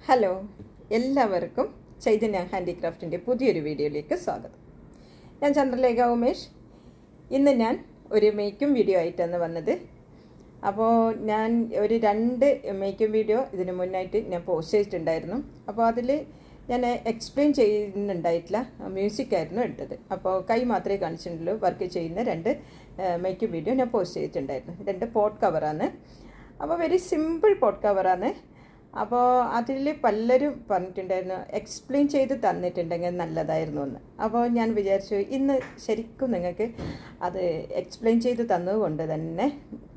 hello എല്ലാവർക്കും ചൈതന്യ ഹാൻഡിക്രാഫ്റ്റിൻ്റെ പുതിയൊരു വീഡിയോയിലേക്ക് സ്വാഗതം ഞാൻ ചന്ദ്രലേഖ ഉമേഷ് ഇന്ന് ഞാൻ ഒരു മേക്കും വീഡിയോ ആയിട്ടാണ് വന്നത് അപ്പോൾ ഞാൻ ഒരു രണ്ട് മേക്കും വീഡിയോ ഇതിന് മുന്നായിട്ട് ഞാൻ പോസ്റ്റ് ചെയ്തിട്ടുണ്ടായിരുന്നു അപ്പോൾ അതിൽ ഞാൻ എക്സ്പ്ലെയിൻ ചെയ്യുന്നുണ്ടായിട്ടില്ല മ്യൂസിക് ആയിരുന്നു എടുത്തത് അപ്പോൾ കൈ മാത്രമേ കാണിച്ചിട്ടുള്ളൂ വർക്ക് ചെയ്യുന്ന രണ്ട് മേക്കും വീഡിയോ ഞാൻ പോസ്റ്റ് ചെയ്തിട്ടുണ്ടായിരുന്നു രണ്ട് പോട്ട് കവറാണ് അപ്പോൾ വെരി സിമ്പിൾ പോട്ട് കവറാണ് അപ്പോൾ അതിൽ പലരും പറഞ്ഞിട്ടുണ്ടായിരുന്നു എക്സ്പ്ലെയിൻ ചെയ്ത് തന്നിട്ടുണ്ടെങ്കിൽ നല്ലതായിരുന്നു എന്ന് അപ്പോൾ ഞാൻ വിചാരിച്ചു ഇന്ന് ശരിക്കും നിങ്ങൾക്ക് അത് എക്സ്പ്ലെയിൻ ചെയ്ത് തന്നതുകൊണ്ട് തന്നെ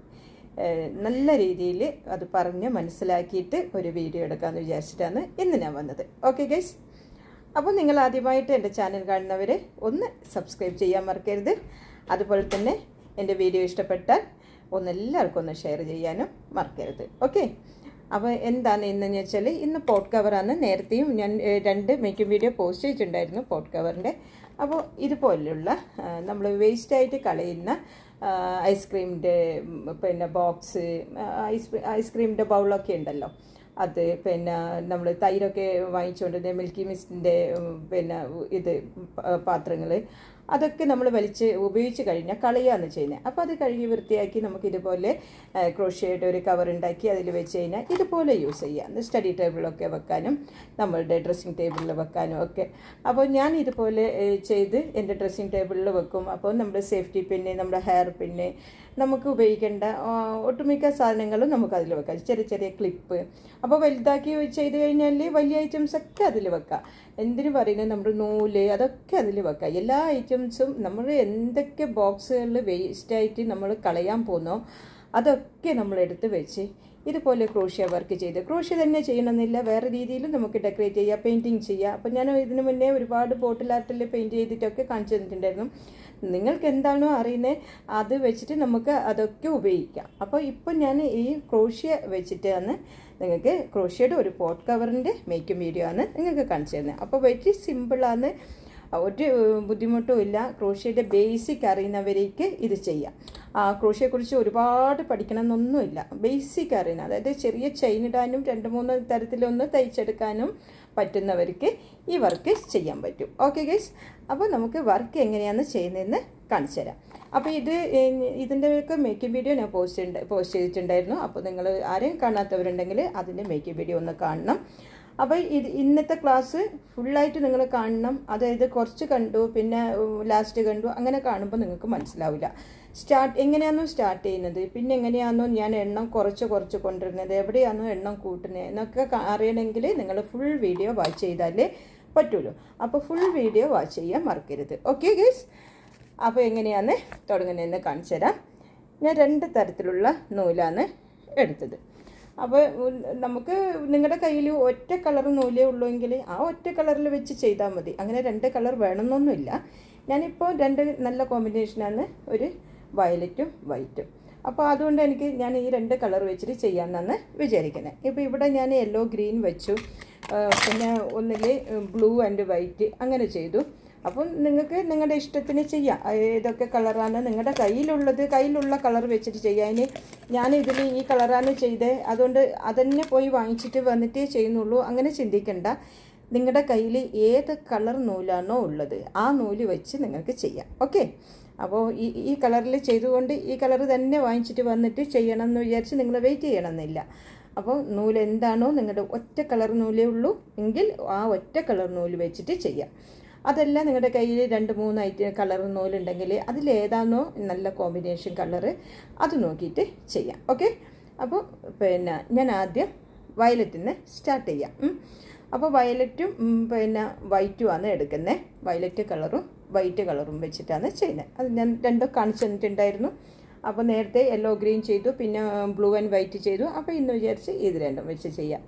നല്ല രീതിയിൽ അത് പറഞ്ഞ് മനസ്സിലാക്കിയിട്ട് ഒരു വീഡിയോ എടുക്കാമെന്ന് വിചാരിച്ചിട്ടാണ് ഇന്ന് ഞാൻ വന്നത് ഓക്കെ ഗൈസ് അപ്പോൾ നിങ്ങൾ ആദ്യമായിട്ട് എൻ്റെ ചാനൽ കാണുന്നവർ ഒന്ന് സബ്സ്ക്രൈബ് ചെയ്യാൻ മറക്കരുത് അതുപോലെ തന്നെ എൻ്റെ വീഡിയോ ഇഷ്ടപ്പെട്ടാൽ ഒന്ന് എല്ലാവർക്കും ഒന്ന് ഷെയർ ചെയ്യാനും മറക്കരുത് ഓക്കെ അപ്പോൾ എന്താണ് ഇന്നെന്ന് വെച്ചാൽ ഇന്ന് പോട്ട് കവറാണ് നേരത്തെയും ഞാൻ രണ്ട് മേക്കിംഗ് വീഡിയോ പോസ്റ്റ് ചെയ്തിട്ടുണ്ടായിരുന്നു പോട്ട് കവറിൻ്റെ അപ്പോൾ ഇതുപോലുള്ള നമ്മൾ വേസ്റ്റായിട്ട് കളയുന്ന ഐസ്ക്രീമിൻ്റെ പിന്നെ ബോക്സ് ഐസ് ഐസ്ക്രീമിൻ്റെ ബൗളൊക്കെ ഉണ്ടല്ലോ അത് പിന്നെ നമ്മൾ തൈരൊക്കെ വാങ്ങിച്ചുകൊണ്ട് മിൽക്കി മിസ്റ്റിൻ്റെ പിന്നെ ഇത് പാത്രങ്ങൾ അതൊക്കെ നമ്മൾ വലിച്ച് ഉപയോഗിച്ച് കഴിഞ്ഞാൽ കളയുകയാണ് ചെയ്യുന്നത് അപ്പോൾ അത് കഴുകി വൃത്തിയാക്കി നമുക്ക് ഇതുപോലെ ക്രോഷ്യയുടെ ഒരു കവർ ഉണ്ടാക്കി അതിൽ വെച്ച് കഴിഞ്ഞാൽ ഇതുപോലെ യൂസ് ചെയ്യാം സ്റ്റഡി ടേബിളിലൊക്കെ വെക്കാനും നമ്മളുടെ ഡ്രസ്സിങ് ടേബിളിൽ വെക്കാനും ഒക്കെ അപ്പോൾ ഞാൻ ഇതുപോലെ ചെയ്ത് എൻ്റെ ഡ്രസ്സിങ് ടേബിളിൽ വെക്കും അപ്പോൾ നമ്മുടെ സേഫ്റ്റി പിന്ന് നമ്മുടെ ഹെയർ പിന്ന് നമുക്ക് ഉപയോഗിക്കേണ്ട ഒട്ടുമിക്ക സാധനങ്ങളും നമുക്ക് അതിൽ വെക്കാം ചെറിയ ചെറിയ ക്ലിപ്പ് അപ്പോൾ വലുതാക്കി ചെയ്ത് കഴിഞ്ഞാൽ വലിയ ഐറ്റംസ് ഒക്കെ അതിൽ വെക്കാം എന്തിനു പറയുന്നത് നമ്മുടെ നൂല് അതൊക്കെ അതിൽ വെക്കാം എല്ലാ ഐറ്റംസും നമ്മൾ എന്തൊക്കെ ബോക്സുകളിൽ വേസ്റ്റായിട്ട് നമ്മൾ കളയാൻ പോകുന്നോ അതൊക്കെ നമ്മൾ എടുത്ത് വെച്ച് ഇതുപോലെ ക്രോഷ്യ വർക്ക് ചെയ്ത് ക്രോഷ്യ തന്നെ ചെയ്യണമെന്നില്ല വേറെ രീതിയിലും നമുക്ക് ഡെക്കറേറ്റ് ചെയ്യാം പെയിൻറ്റിങ് ചെയ്യാം അപ്പോൾ ഞാൻ ഇതിനു മുന്നേ ഒരുപാട് ബോട്ടിൽ ആർട്ടിൽ പെയിൻറ്റ് ചെയ്തിട്ടൊക്കെ കാണിച്ചു തന്നിട്ടുണ്ടായിരുന്നു നിങ്ങൾക്ക് എന്താണോ അറിയുന്നത് അത് വെച്ചിട്ട് നമുക്ക് അതൊക്കെ ഉപയോഗിക്കാം അപ്പോൾ ഇപ്പം ഞാൻ ഈ ക്രോഷ്യ വെച്ചിട്ടാണ് നിങ്ങൾക്ക് ക്രോഷ്യയുടെ ഒരു പോട്ട് കവറിൻ്റെ മേക്കിംഗ് വീഡിയോ ആണ് നിങ്ങൾക്ക് കാണിച്ചു തരുന്നത് അപ്പോൾ വെരി സിമ്പിളാണ് ഒരു ബുദ്ധിമുട്ടും ഇല്ല ക്രോഷ്യയുടെ ബേസിക് അറിയുന്നവരേക്ക് ഇത് ചെയ്യാം ആ ക്രോഷ്യയെക്കുറിച്ച് ഒരുപാട് പഠിക്കണമെന്നൊന്നുമില്ല ബേസിക് അറിയണം അതായത് ചെറിയ ചെയിൻ ഇടാനും രണ്ട് മൂന്ന് തരത്തിലൊന്ന് തയ്ച്ചെടുക്കാനും പറ്റുന്നവർക്ക് ഈ വർക്ക് ചെയ്യാൻ പറ്റും ഓക്കെ ഗൈസ് അപ്പോൾ നമുക്ക് വർക്ക് എങ്ങനെയാണ് ചെയ്യുന്നതെന്ന് കാണിച്ചു തരാം അപ്പോൾ ഇത് ഇതിൻ്റെയൊക്കെ മേക്കിംഗ് വീഡിയോ ഞാൻ പോസ്റ്റ് പോസ്റ്റ് ചെയ്തിട്ടുണ്ടായിരുന്നു അപ്പോൾ നിങ്ങൾ ആരെയും കാണാത്തവരുണ്ടെങ്കിൽ അതിൻ്റെ മേക്കിംഗ് വീഡിയോ ഒന്ന് കാണണം അപ്പോൾ ഇത് ഇന്നത്തെ ക്ലാസ് ഫുള്ളായിട്ട് നിങ്ങൾ കാണണം അതായത് കുറച്ച് കണ്ടു പിന്നെ ലാസ്റ്റ് കണ്ടു അങ്ങനെ കാണുമ്പോൾ നിങ്ങൾക്ക് മനസ്സിലാവില്ല സ്റ്റാർട്ട് എങ്ങനെയാണോ സ്റ്റാർട്ട് ചെയ്യുന്നത് പിന്നെ എങ്ങനെയാണോ ഞാൻ എണ്ണം കുറച്ച് കുറച്ച് കൊണ്ടുവരുന്നത് എവിടെയാണോ എണ്ണം കൂട്ടുന്നത് എന്നൊക്കെ അറിയണമെങ്കിൽ നിങ്ങൾ ഫുൾ വീഡിയോ വാച്ച് ചെയ്താലേ പറ്റുള്ളൂ അപ്പോൾ ഫുൾ വീഡിയോ വാച്ച് ചെയ്യാൻ മറക്കരുത് ഓക്കെ ഗേസ് അപ്പോൾ എങ്ങനെയാണ് തുടങ്ങുന്നതെന്ന് കാണിച്ചു തരാം ഞാൻ രണ്ട് തരത്തിലുള്ള നൂലാണ് എടുത്തത് അപ്പോൾ നമുക്ക് നിങ്ങളുടെ കയ്യിൽ ഒറ്റ കളർ നൂലേ ഉള്ളൂ എങ്കിൽ ആ ഒറ്റ കളറിൽ വെച്ച് ചെയ്താൽ മതി അങ്ങനെ രണ്ട് കളർ വേണമെന്നൊന്നുമില്ല ഞാനിപ്പോൾ രണ്ട് നല്ല കോമ്പിനേഷനാണ് ഒരു വയലറ്റും വൈറ്റും അപ്പോൾ അതുകൊണ്ട് എനിക്ക് ഞാൻ ഈ രണ്ട് കളർ വെച്ചിട്ട് ചെയ്യാമെന്നാണ് വിചാരിക്കുന്നത് ഇപ്പോൾ ഇവിടെ ഞാൻ യെല്ലോ ഗ്രീൻ വെച്ചു പിന്നെ ഒന്നിൽ ബ്ലൂ ആൻഡ് വൈറ്റ് അങ്ങനെ ചെയ്തു അപ്പം നിങ്ങൾക്ക് നിങ്ങളുടെ ഇഷ്ടത്തിന് ചെയ്യാം ഏതൊക്കെ കളറാണ് നിങ്ങളുടെ കയ്യിലുള്ളത് കയ്യിലുള്ള കളർ വെച്ചിട്ട് ചെയ്യാൻ ഞാൻ ഇതിൽ ഈ കളറാണ് ചെയ്തത് അതുകൊണ്ട് അതന്നെ പോയി വാങ്ങിച്ചിട്ട് വന്നിട്ടേ ചെയ്യുന്നുള്ളൂ അങ്ങനെ ചിന്തിക്കണ്ട നിങ്ങളുടെ കയ്യിൽ ഏത് കളർ നൂലാണോ ഉള്ളത് ആ നൂല് വെച്ച് നിങ്ങൾക്ക് ചെയ്യാം ഓക്കെ അപ്പോൾ ഈ ഈ കളറിൽ ചെയ്തുകൊണ്ട് ഈ കളർ തന്നെ വാങ്ങിച്ചിട്ട് വന്നിട്ട് ചെയ്യണം എന്ന് വിചാരിച്ച് നിങ്ങൾ വെയിറ്റ് ചെയ്യണമെന്നില്ല അപ്പോൾ നൂല് എന്താണോ നിങ്ങളുടെ ഒറ്റ കളർ നൂലേ ഉള്ളൂ എങ്കിൽ ആ ഒറ്റ കളർ നൂല് വെച്ചിട്ട് ചെയ്യാം അതല്ല നിങ്ങളുടെ കയ്യിൽ രണ്ട് മൂന്ന് ഐറ്റം കളർ നൂലുണ്ടെങ്കിൽ അതിലേതാണോ നല്ല കോമ്പിനേഷൻ കളറ് അത് നോക്കിയിട്ട് ചെയ്യാം ഓക്കെ അപ്പോൾ പിന്നെ ഞാൻ ആദ്യം വയലറ്റിന് സ്റ്റാർട്ട് ചെയ്യാം അപ്പോൾ വയലറ്റും പിന്നെ വൈറ്റും ആണ് എടുക്കുന്നത് വയലറ്റ് കളറും വൈറ്റ് കളറും വെച്ചിട്ടാണ് ചെയ്യുന്നത് അത് ഞാൻ രണ്ടും കാണിച്ചു തന്നിട്ടുണ്ടായിരുന്നു അപ്പോൾ നേരത്തെ യെല്ലോ ഗ്രീൻ ചെയ്തു പിന്നെ ബ്ലൂ ആൻഡ് വൈറ്റ് ചെയ്തു അപ്പോൾ ഇന്ന് വിചാരിച്ച് ഇത് രണ്ടും വെച്ച് ചെയ്യാം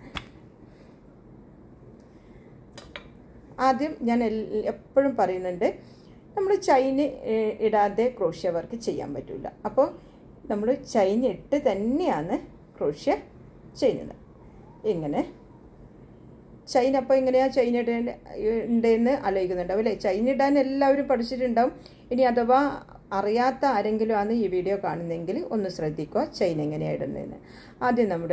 ആദ്യം ഞാൻ എപ്പോഴും പറയുന്നുണ്ട് നമ്മൾ ചൈന് ഇടാതെ ക്രോഷ്യ വർക്ക് ചെയ്യാൻ പറ്റില്ല അപ്പോൾ നമ്മൾ ചൈന ഇട്ട് തന്നെയാണ് ക്രോഷ്യ ചെയ്യുന്നത് ഇങ്ങനെ ചൈന അപ്പോൾ എങ്ങനെയാണ് ചൈന ഉണ്ടെന്ന് ആലോചിക്കുന്നുണ്ടാവും അല്ലേ ചൈന ഇടാൻ എല്ലാവരും പഠിച്ചിട്ടുണ്ടാവും ഇനി അഥവാ അറിയാത്ത ആരെങ്കിലും ആണ് ഈ വീഡിയോ കാണുന്നതെങ്കിൽ ഒന്ന് ശ്രദ്ധിക്കുക ചൈന എങ്ങനെയാണ് ഇടുന്നതെന്ന് ആദ്യം നമ്മുടെ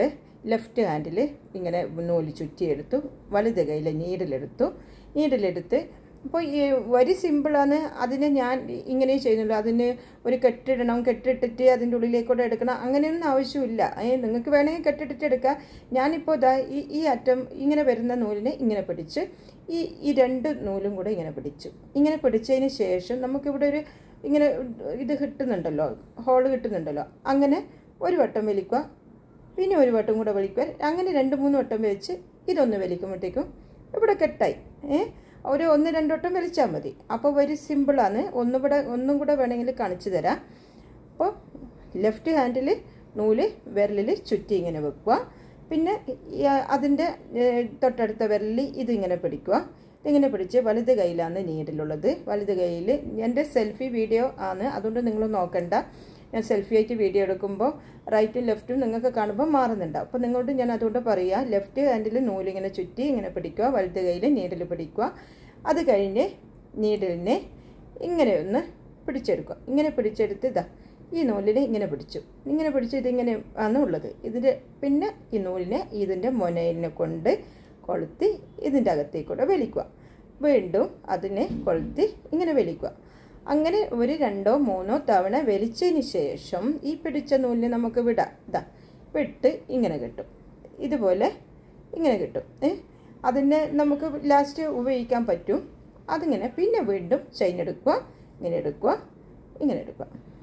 ലെഫ്റ്റ് ഹാൻഡിൽ ഇങ്ങനെ നൂല് ചുറ്റിയെടുത്തു വലത് കയ്യിൽ നീഡിലെടുത്തു നീഡിലെടുത്ത് അപ്പോൾ ഈ വരി സിമ്പിളാണ് അതിന് ഞാൻ ഇങ്ങനെ ചെയ്യുന്നുള്ളൂ അതിന് ഒരു കെട്ടിടണം കെട്ടിട്ടിട്ട് അതിൻ്റെ ഉള്ളിലേക്കൂടെ എടുക്കണം അങ്ങനെയൊന്നും ആവശ്യമില്ല ഏ നിങ്ങൾക്ക് വേണമെങ്കിൽ കെട്ടിട്ടിട്ട് എടുക്കാം ഞാനിപ്പോൾ ഇതാ ഈ ഈ അറ്റം ഇങ്ങനെ വരുന്ന നൂലിനെ ഇങ്ങനെ പിടിച്ച് ഈ ഈ രണ്ട് നൂലും കൂടെ ഇങ്ങനെ പിടിച്ചു ഇങ്ങനെ പിടിച്ചതിന് ശേഷം നമുക്കിവിടെ ഒരു ഇങ്ങനെ ഇത് കിട്ടുന്നുണ്ടല്ലോ ഹോള് കിട്ടുന്നുണ്ടല്ലോ അങ്ങനെ ഒരു വട്ടം വലിക്കുക പിന്നെ ഒരു വട്ടം കൂടെ വലിക്കുക അങ്ങനെ രണ്ട് മൂന്ന് വട്ടം വലിച്ച് ഇതൊന്ന് വലിക്കുമ്പോഴത്തേക്കും ഇവിടെ കെട്ടായി ഏ ഒരു ഒന്ന് രണ്ട് വട്ടം വലിച്ചാൽ മതി അപ്പോൾ ഒരു സിമ്പിളാണ് ഒന്നുകൂടെ ഒന്നും കൂടെ വേണമെങ്കിൽ കാണിച്ചു തരാം അപ്പോൾ ലെഫ്റ്റ് ഹാൻഡിൽ നൂല് വിരലിൽ ചുറ്റി ഇങ്ങനെ വെക്കുക പിന്നെ അതിൻ്റെ തൊട്ടടുത്ത വിരലിൽ ഇതിങ്ങനെ പിടിക്കുക ഇതിങ്ങനെ പിടിച്ച് വലത് കയ്യിലാണ് നീഡിലുള്ളത് വലത് കയ്യിൽ എൻ്റെ സെൽഫി വീഡിയോ ആണ് അതുകൊണ്ട് നിങ്ങൾ നോക്കണ്ട ഞാൻ സെൽഫി ആയിട്ട് വീഡിയോ എടുക്കുമ്പോൾ റൈറ്റും ലെഫ്റ്റും നിങ്ങൾക്ക് കാണുമ്പോൾ മാറുന്നുണ്ടാവും അപ്പോൾ നിങ്ങളോട് ഞാൻ അതുകൊണ്ട് പറയുക ലെഫ്റ്റ് ഹാൻഡിൽ നൂലിങ്ങനെ ചുറ്റി ഇങ്ങനെ പിടിക്കുക വലത് കയ്യിൽ നീഡിൽ പിടിക്കുക അത് കഴിഞ്ഞ് നീഡിലിനെ ഇങ്ങനെ ഒന്ന് പിടിച്ചെടുക്കുക ഇങ്ങനെ പിടിച്ചെടുത്ത് ഇതാ ഈ നൂലിനെ ഇങ്ങനെ പിടിച്ചു ഇങ്ങനെ പിടിച്ച് ഇതിങ്ങനെ ആണ് ഉള്ളത് ഇതിൻ്റെ പിന്നെ ഈ നൂലിനെ ഇതിൻ്റെ മൊനയിലിനെ കൊണ്ട് കൊളുത്തി ഇതിൻ്റെ അകത്തേക്കൂടെ വലിക്കുക വീണ്ടും അതിനെ കൊളുത്തി ഇങ്ങനെ വലിക്കുക അങ്ങനെ ഒരു രണ്ടോ മൂന്നോ തവണ വലിച്ചതിന് ശേഷം ഈ പിടിച്ച നൂലിനെ നമുക്ക് വിടാം ഇതാ വിട്ട് ഇങ്ങനെ കിട്ടും ഇതുപോലെ ഇങ്ങനെ കിട്ടും ഏ അതിനെ നമുക്ക് ലാസ്റ്റ് ഉപയോഗിക്കാൻ പറ്റും അതിങ്ങനെ പിന്നെ വീണ്ടും ചെയിൻ എടുക്കുക ഇങ്ങനെ എടുക്കുക ഇങ്ങനെ എടുക്കുക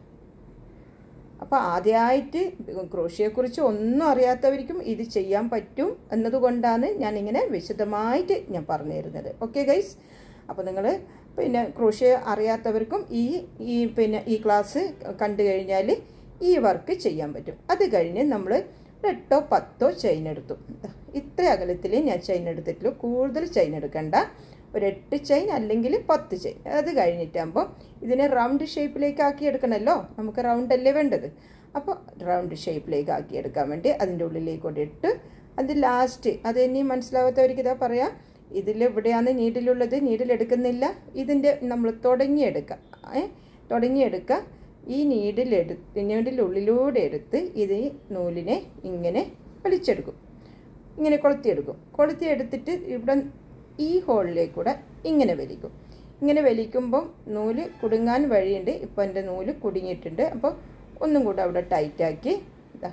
അപ്പോൾ ആദ്യമായിട്ട് ക്രോഷ്യയെക്കുറിച്ച് ഒന്നും അറിയാത്തവർക്കും ഇത് ചെയ്യാൻ പറ്റും എന്നതുകൊണ്ടാണ് ഞാനിങ്ങനെ വിശദമായിട്ട് ഞാൻ പറഞ്ഞു തരുന്നത് ഓക്കെ ഗൈസ് അപ്പോൾ നിങ്ങൾ പിന്നെ ക്രോഷ്യ അറിയാത്തവർക്കും ഈ ഈ പിന്നെ ഈ ക്ലാസ് കണ്ടു കഴിഞ്ഞാൽ ഈ വർക്ക് ചെയ്യാൻ പറ്റും അത് കഴിഞ്ഞ് നമ്മൾ എട്ടോ പത്തോ ചെയിൻ എടുത്തു ഇത്ര അകലത്തിൽ ഞാൻ ചെയിൻ എടുത്തിട്ടുള്ളൂ കൂടുതൽ ചെയിൻ എടുക്കണ്ട ഒരു എട്ട് ചെയിൻ അല്ലെങ്കിൽ പത്ത് ചെയിൻ അത് കഴിഞ്ഞിട്ടാകുമ്പോൾ ഇതിനെ റൗണ്ട് ഷേപ്പിലേക്ക് ആക്കി എടുക്കണമല്ലോ നമുക്ക് റൗണ്ട് അല്ലേ വേണ്ടത് അപ്പോൾ റൗണ്ട് ഷേപ്പിലേക്ക് ആക്കി എടുക്കാൻ വേണ്ടി അതിൻ്റെ ഉള്ളിലേക്ക് കൂടെ ഇട്ട് അത് ലാസ്റ്റ് അത് ഇനി മനസ്സിലാവാത്തവർക്ക് ഇതാ പറയാം ഇതിൽ ഇവിടെയാണ് നീഡിലുള്ളത് നീഡിലെടുക്കുന്നില്ല ഇതിൻ്റെ നമ്മൾ തുടങ്ങിയെടുക്കുക ഏ തുടങ്ങിയെടുക്കുക ഈ നീഡിലെടുത്ത് നീഡിലുള്ളിലൂടെ എടുത്ത് ഇത് നൂലിനെ ഇങ്ങനെ വലിച്ചെടുക്കും ഇങ്ങനെ കൊളുത്തിയെടുക്കും കൊളുത്തിയെടുത്തിട്ട് ഇവിടെ ഈ ഹോളിലേക്കൂടെ ഇങ്ങനെ വലിക്കും ഇങ്ങനെ വലിക്കുമ്പം നൂല് കുടുങ്ങാൻ വഴിയുണ്ട് ഇപ്പോൾ എൻ്റെ നൂല് കുടുങ്ങിയിട്ടുണ്ട് അപ്പോൾ ഒന്നും കൂടെ അവിടെ ടൈറ്റാക്കി ഇതാ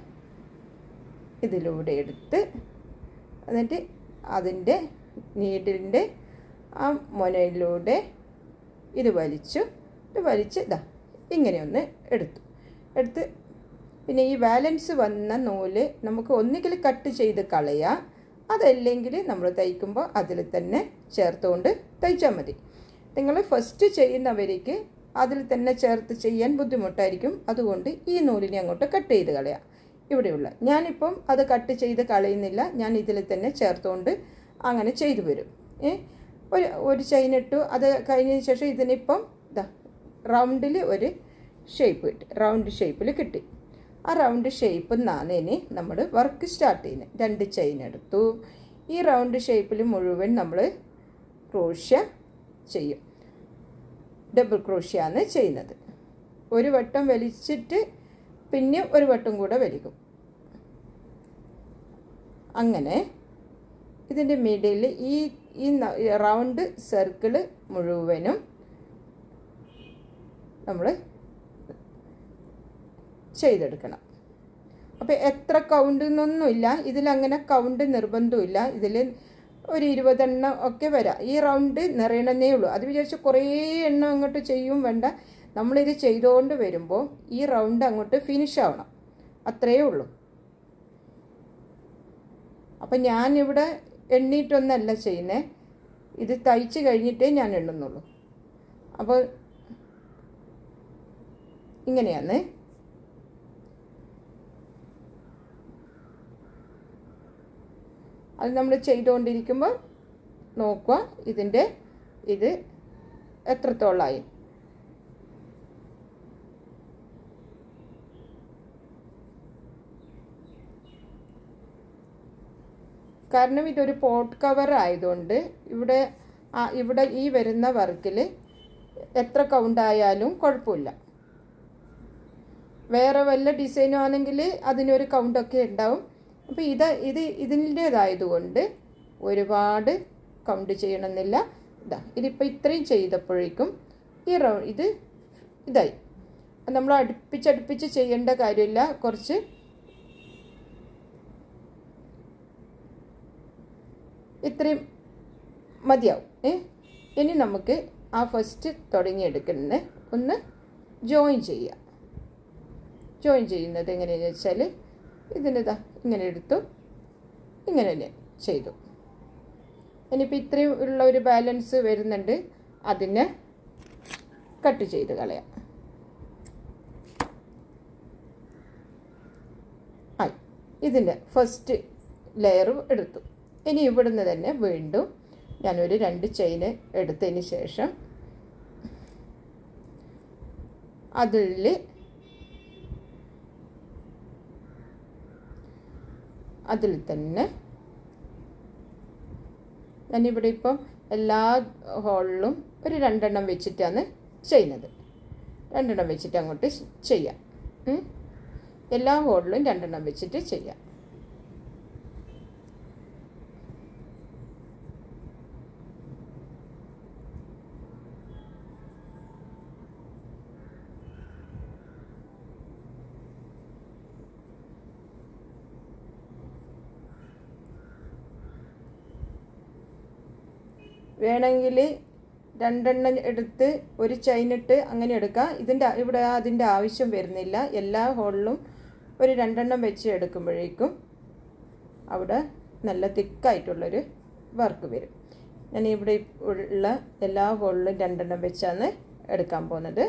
ഇതിലൂടെ എടുത്ത് എന്നിട്ട് അതിൻ്റെ നീഡിലിൻ്റെ ആ മുനയിലൂടെ ഇത് വലിച്ചു ഇത് വലിച്ച് ഇതാ ഇങ്ങനെ ഒന്ന് എടുത്തു എടുത്ത് പിന്നെ ഈ ബാലൻസ് വന്ന നൂല് നമുക്ക് ഒന്നുകിൽ കട്ട് ചെയ്ത് കളയാം അതല്ലെങ്കിൽ നമ്മൾ തയ്ക്കുമ്പോൾ അതിൽ തന്നെ ചേർത്തുകൊണ്ട് തയ്ച്ചാൽ മതി നിങ്ങൾ ഫസ്റ്റ് ചെയ്യുന്നവർക്ക് അതിൽ തന്നെ ചേർത്ത് ചെയ്യാൻ ബുദ്ധിമുട്ടായിരിക്കും അതുകൊണ്ട് ഈ നൂലിനെ അങ്ങോട്ട് കട്ട് ചെയ്ത് കളയാം ഇവിടെയുള്ള ഞാനിപ്പം അത് കട്ട് ചെയ്ത് കളയുന്നില്ല ഞാൻ ഇതിൽ തന്നെ ചേർത്തുകൊണ്ട് അങ്ങനെ ചെയ്തു വരും ഏ ഒരു ഒരു ചെയിൻ ഇട്ടു അത് കഴിഞ്ഞതിന് ശേഷം ഇതിനിപ്പം ഇതാ റൗണ്ടിൽ ഒരു ഷേപ്പ് കിട്ടി റൗണ്ട് ഷേപ്പിൽ കിട്ടി ആ റൗണ്ട് ഷേപ്പ് നിന്നാണ് ഇനി നമ്മൾ വർക്ക് സ്റ്റാർട്ട് ചെയ്യുന്നത് രണ്ട് ചെയിൻ എടുത്തു ഈ റൗണ്ട് ഷേപ്പിൽ മുഴുവൻ നമ്മൾ ക്രോഷ്യ ചെയ്യും ഡബിൾ ക്രോഷ്യാണ് ചെയ്യുന്നത് ഒരു വട്ടം വലിച്ചിട്ട് പിന്നെ ഒരു വട്ടം കൂടെ വലിക്കും അങ്ങനെ ഇതിൻ്റെ മിഡിൽ ഈ ഈ റൗണ്ട് സർക്കിള് മുഴുവനും നമ്മൾ ചെയ്തെടുക്കണം അപ്പോൾ എത്ര കൗണ്ട് എന്നൊന്നുമില്ല ഇതിലങ്ങനെ കൗണ്ട് നിർബന്ധമില്ല ഇതിൽ ഒരു ഇരുപതെണ്ണം ഒക്കെ വരാം ഈ റൗണ്ട് നിറയണമെന്നേ ഉള്ളൂ അത് വിചാരിച്ച് കുറേ എണ്ണം അങ്ങോട്ട് ചെയ്യും വേണ്ട നമ്മളിത് ചെയ്തുകൊണ്ട് വരുമ്പോൾ ഈ റൗണ്ട് അങ്ങോട്ട് ഫിനിഷ് ആവണം അത്രയേ ഉള്ളൂ അപ്പം ഞാനിവിടെ എണ്ണീട്ടൊന്നല്ല ചെയ്യുന്നത് ഇത് തയ്ച്ച് കഴിഞ്ഞിട്ടേ ഞാൻ എണ്ണുന്നുള്ളൂ അപ്പോൾ ഇങ്ങനെയാണ് അത് നമ്മൾ ചെയ്തുകൊണ്ടിരിക്കുമ്പോൾ നോക്കുക ഇതിൻ്റെ ഇത് എത്രത്തോളമായി കാരണം ഇതൊരു പോട്ട് കവർ ആയതുകൊണ്ട് ഇവിടെ ആ ഇവിടെ ഈ വരുന്ന വർക്കിൽ എത്ര കൗണ്ടായാലും കുഴപ്പമില്ല വേറെ വല്ല ഡിസൈനും ആണെങ്കിൽ അതിനൊരു കൗണ്ടൊക്കെ ഉണ്ടാവും അപ്പോൾ ഇത് ഇത് ഇതിൻ്റേതായതുകൊണ്ട് ഒരുപാട് കൗണ്ട് ചെയ്യണമെന്നില്ല ഇതാ ഇതിപ്പോൾ ഇത്രയും ചെയ്തപ്പോഴേക്കും ഈ റൗ ഇത് ഇതായി നമ്മൾ അടുപ്പിച്ചടുപ്പിച്ച് ചെയ്യേണ്ട കാര്യമില്ല കുറച്ച് ഇത്രയും മതിയാവും ഏ ഇനി നമുക്ക് ആ ഫസ്റ്റ് തുടങ്ങിയെടുക്കുന്ന ഒന്ന് ജോയിൻ ചെയ്യുക ജോയിൻ ചെയ്യുന്നത് എങ്ങനെയാണെന്ന് വെച്ചാൽ ഇതിനിതാ ഇങ്ങനെ എടുത്തു ഇങ്ങനെ തന്നെ ചെയ്തു ഇനിയിപ്പോൾ ഇത്രയും ഉള്ള ഒരു ബാലൻസ് വരുന്നുണ്ട് അതിനെ കട്ട് ചെയ്ത് കളയാം ആയി ഇതിൻ്റെ ഫസ്റ്റ് ലെയറും എടുത്തു ഇനി ഇവിടുന്ന് തന്നെ വീണ്ടും ഞാനൊരു രണ്ട് ചെയിന് എടുത്തതിന് ശേഷം അതിൽ അതിൽ തന്നെ ഞാനിവിടെ ഇപ്പം എല്ലാ ഹോളിലും ഒരു രണ്ടെണ്ണം വെച്ചിട്ടാണ് ചെയ്യുന്നത് രണ്ടെണ്ണം വെച്ചിട്ട് അങ്ങോട്ട് ചെയ്യാം എല്ലാ ഹോളിലും രണ്ടെണ്ണം വെച്ചിട്ട് ചെയ്യാം വേണമെങ്കിൽ രണ്ടെണ്ണം എടുത്ത് ഒരു ചെയിനിട്ട് അങ്ങനെ എടുക്കാം ഇതിൻ്റെ ഇവിടെ അതിൻ്റെ ആവശ്യം വരുന്നില്ല എല്ലാ ഹോളിലും ഒരു രണ്ടെണ്ണം വെച്ച് എടുക്കുമ്പോഴേക്കും അവിടെ നല്ല തിക്കായിട്ടുള്ളൊരു വർക്ക് വരും ഞാൻ ഇവിടെ ഉള്ള എല്ലാ ഹോളിലും രണ്ടെണ്ണം വെച്ചാണ് എടുക്കാൻ പോകുന്നത്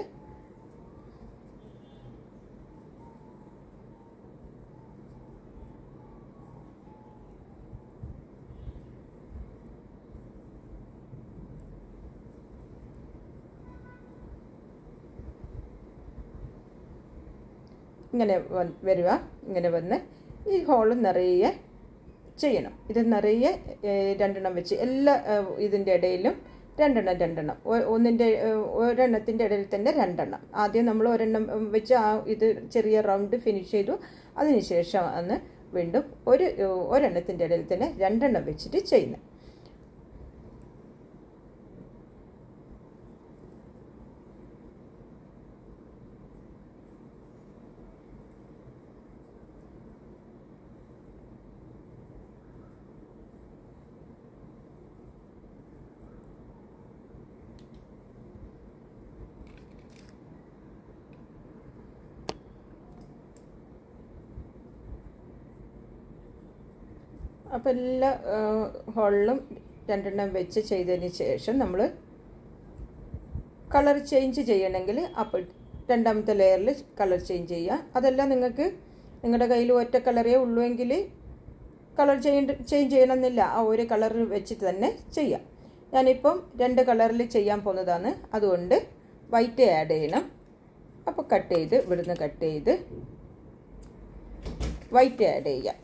ഇങ്ങനെ വരിക ഇങ്ങനെ വന്ന് ഈ ഹോള് നിറയെ ചെയ്യണം ഇത് നിറയെ രണ്ടെണ്ണം വെച്ച് എല്ലാ ഇതിൻ്റെ ഇടയിലും രണ്ടെണ്ണം രണ്ടെണ്ണം ഒന്നിൻ്റെ ഒരെണ്ണത്തിൻ്റെ ഇടയിൽ തന്നെ രണ്ടെണ്ണം ആദ്യം നമ്മൾ ഒരെണ്ണം വെച്ച് ആ ഇത് ചെറിയ റൗണ്ട് ഫിനിഷ് ചെയ്തു അതിനുശേഷം ആണ് വീണ്ടും ഒരു ഒരെണ്ണത്തിൻ്റെ ഇടയിൽ തന്നെ രണ്ടെണ്ണം വെച്ചിട്ട് ചെയ്യുന്നത് അപ്പോൾ എല്ലാ ഹോളിലും രണ്ടെണ്ണം വെച്ച് ചെയ്തതിന് ശേഷം നമ്മൾ കളർ ചേഞ്ച് ചെയ്യണമെങ്കിൽ അപ്പോൾ രണ്ടാമത്തെ ലെയറിൽ കളർ ചേഞ്ച് ചെയ്യുക അതെല്ലാം നിങ്ങൾക്ക് നിങ്ങളുടെ കയ്യിൽ ഒറ്റ കളറേ ഉള്ളൂ എങ്കിൽ കളർ ചേഞ്ച് ചേഞ്ച് ചെയ്യണമെന്നില്ല ആ ഒരു കളർ വെച്ചിട്ട് തന്നെ ചെയ്യാം ഞാനിപ്പം രണ്ട് കളറിൽ ചെയ്യാൻ പോകുന്നതാണ് അതുകൊണ്ട് വൈറ്റ് ആഡ് ചെയ്യണം അപ്പോൾ കട്ട് ചെയ്ത് ഇവിടുന്ന് കട്ട് ചെയ്ത് വൈറ്റ് ആഡ് ചെയ്യാം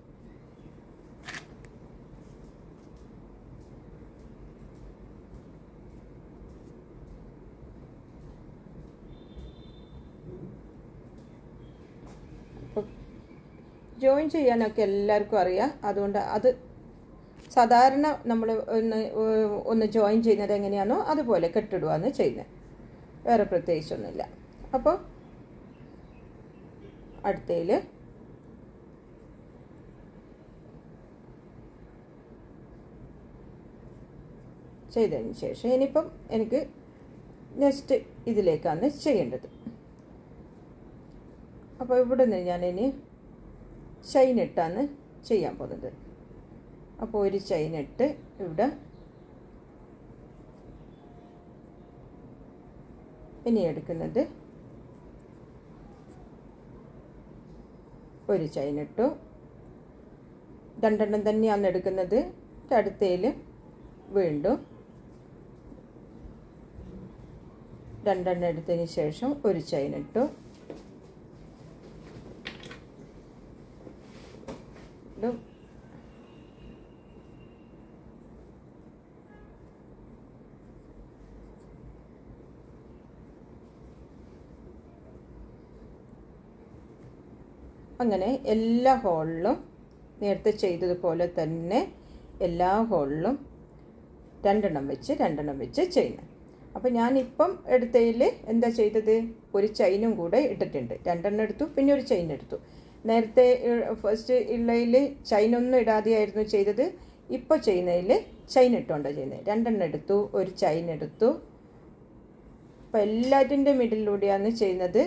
ജോയിൻ ചെയ്യാനൊക്കെ എല്ലാവർക്കും അറിയാം അതുകൊണ്ട് അത് സാധാരണ നമ്മൾ ഒന്ന് ഒന്ന് ജോയിൻ ചെയ്യുന്നത് എങ്ങനെയാണോ അതുപോലെ കെട്ടിടുകയാണ് ചെയ്യുന്നത് വേറെ പ്രത്യേകിച്ചൊന്നുമില്ല അപ്പോൾ അടുത്തതിൽ ചെയ്തതിന് ശേഷം ഇനിയിപ്പം എനിക്ക് നെക്സ്റ്റ് ഇതിലേക്കാണ് ചെയ്യേണ്ടത് അപ്പോൾ ഇവിടെ നിന്ന് ഞാനിനി ചെയിൻ ഇട്ടാണ് ചെയ്യാൻ പോകുന്നത് അപ്പോൾ ഒരു ചെയിൻ ഇട്ട് ഇവിടെ ഇനി എടുക്കുന്നത് ഒരു ചെയിൻ ഇട്ടു രണ്ടെണ്ണം തന്നെയാണ് എടുക്കുന്നത് അടുത്തയിൽ വീണ്ടും രണ്ടെണ്ണം എടുത്തതിന് ശേഷം ഒരു ചെയിൻ ഇട്ടു ഇടും അങ്ങനെ എല്ലാ ഹോളിലും നേരത്തെ ചെയ്തതുപോലെ തന്നെ എല്ലാ ഹോളിലും രണ്ടെണ്ണം വെച്ച് രണ്ടെണ്ണം വെച്ച് ചെയ്യുന്നത് അപ്പോൾ ഞാനിപ്പം എടുത്തതിൽ എന്താ ചെയ്തത് ഒരു ചൈനും കൂടെ ഇട്ടിട്ടുണ്ട് രണ്ടെണ്ണം എടുത്തു പിന്നെ ഒരു ചൈൻ എടുത്തു നേരത്തെ ഫസ്റ്റ് ഉള്ളതിൽ ചൈനൊന്നും ഇടാതെയായിരുന്നു ചെയ്തത് ഇപ്പോൾ ചെയ്യുന്നതിൽ ചൈൻ ഇട്ടുകൊണ്ടാണ് ചെയ്യുന്നത് രണ്ടെണ്ണം എടുത്തു ഒരു ചൈൻ എടുത്തു അപ്പോൾ എല്ലാറ്റിൻ്റെ മിഡിലൂടെയാണ് ചെയ്യുന്നത്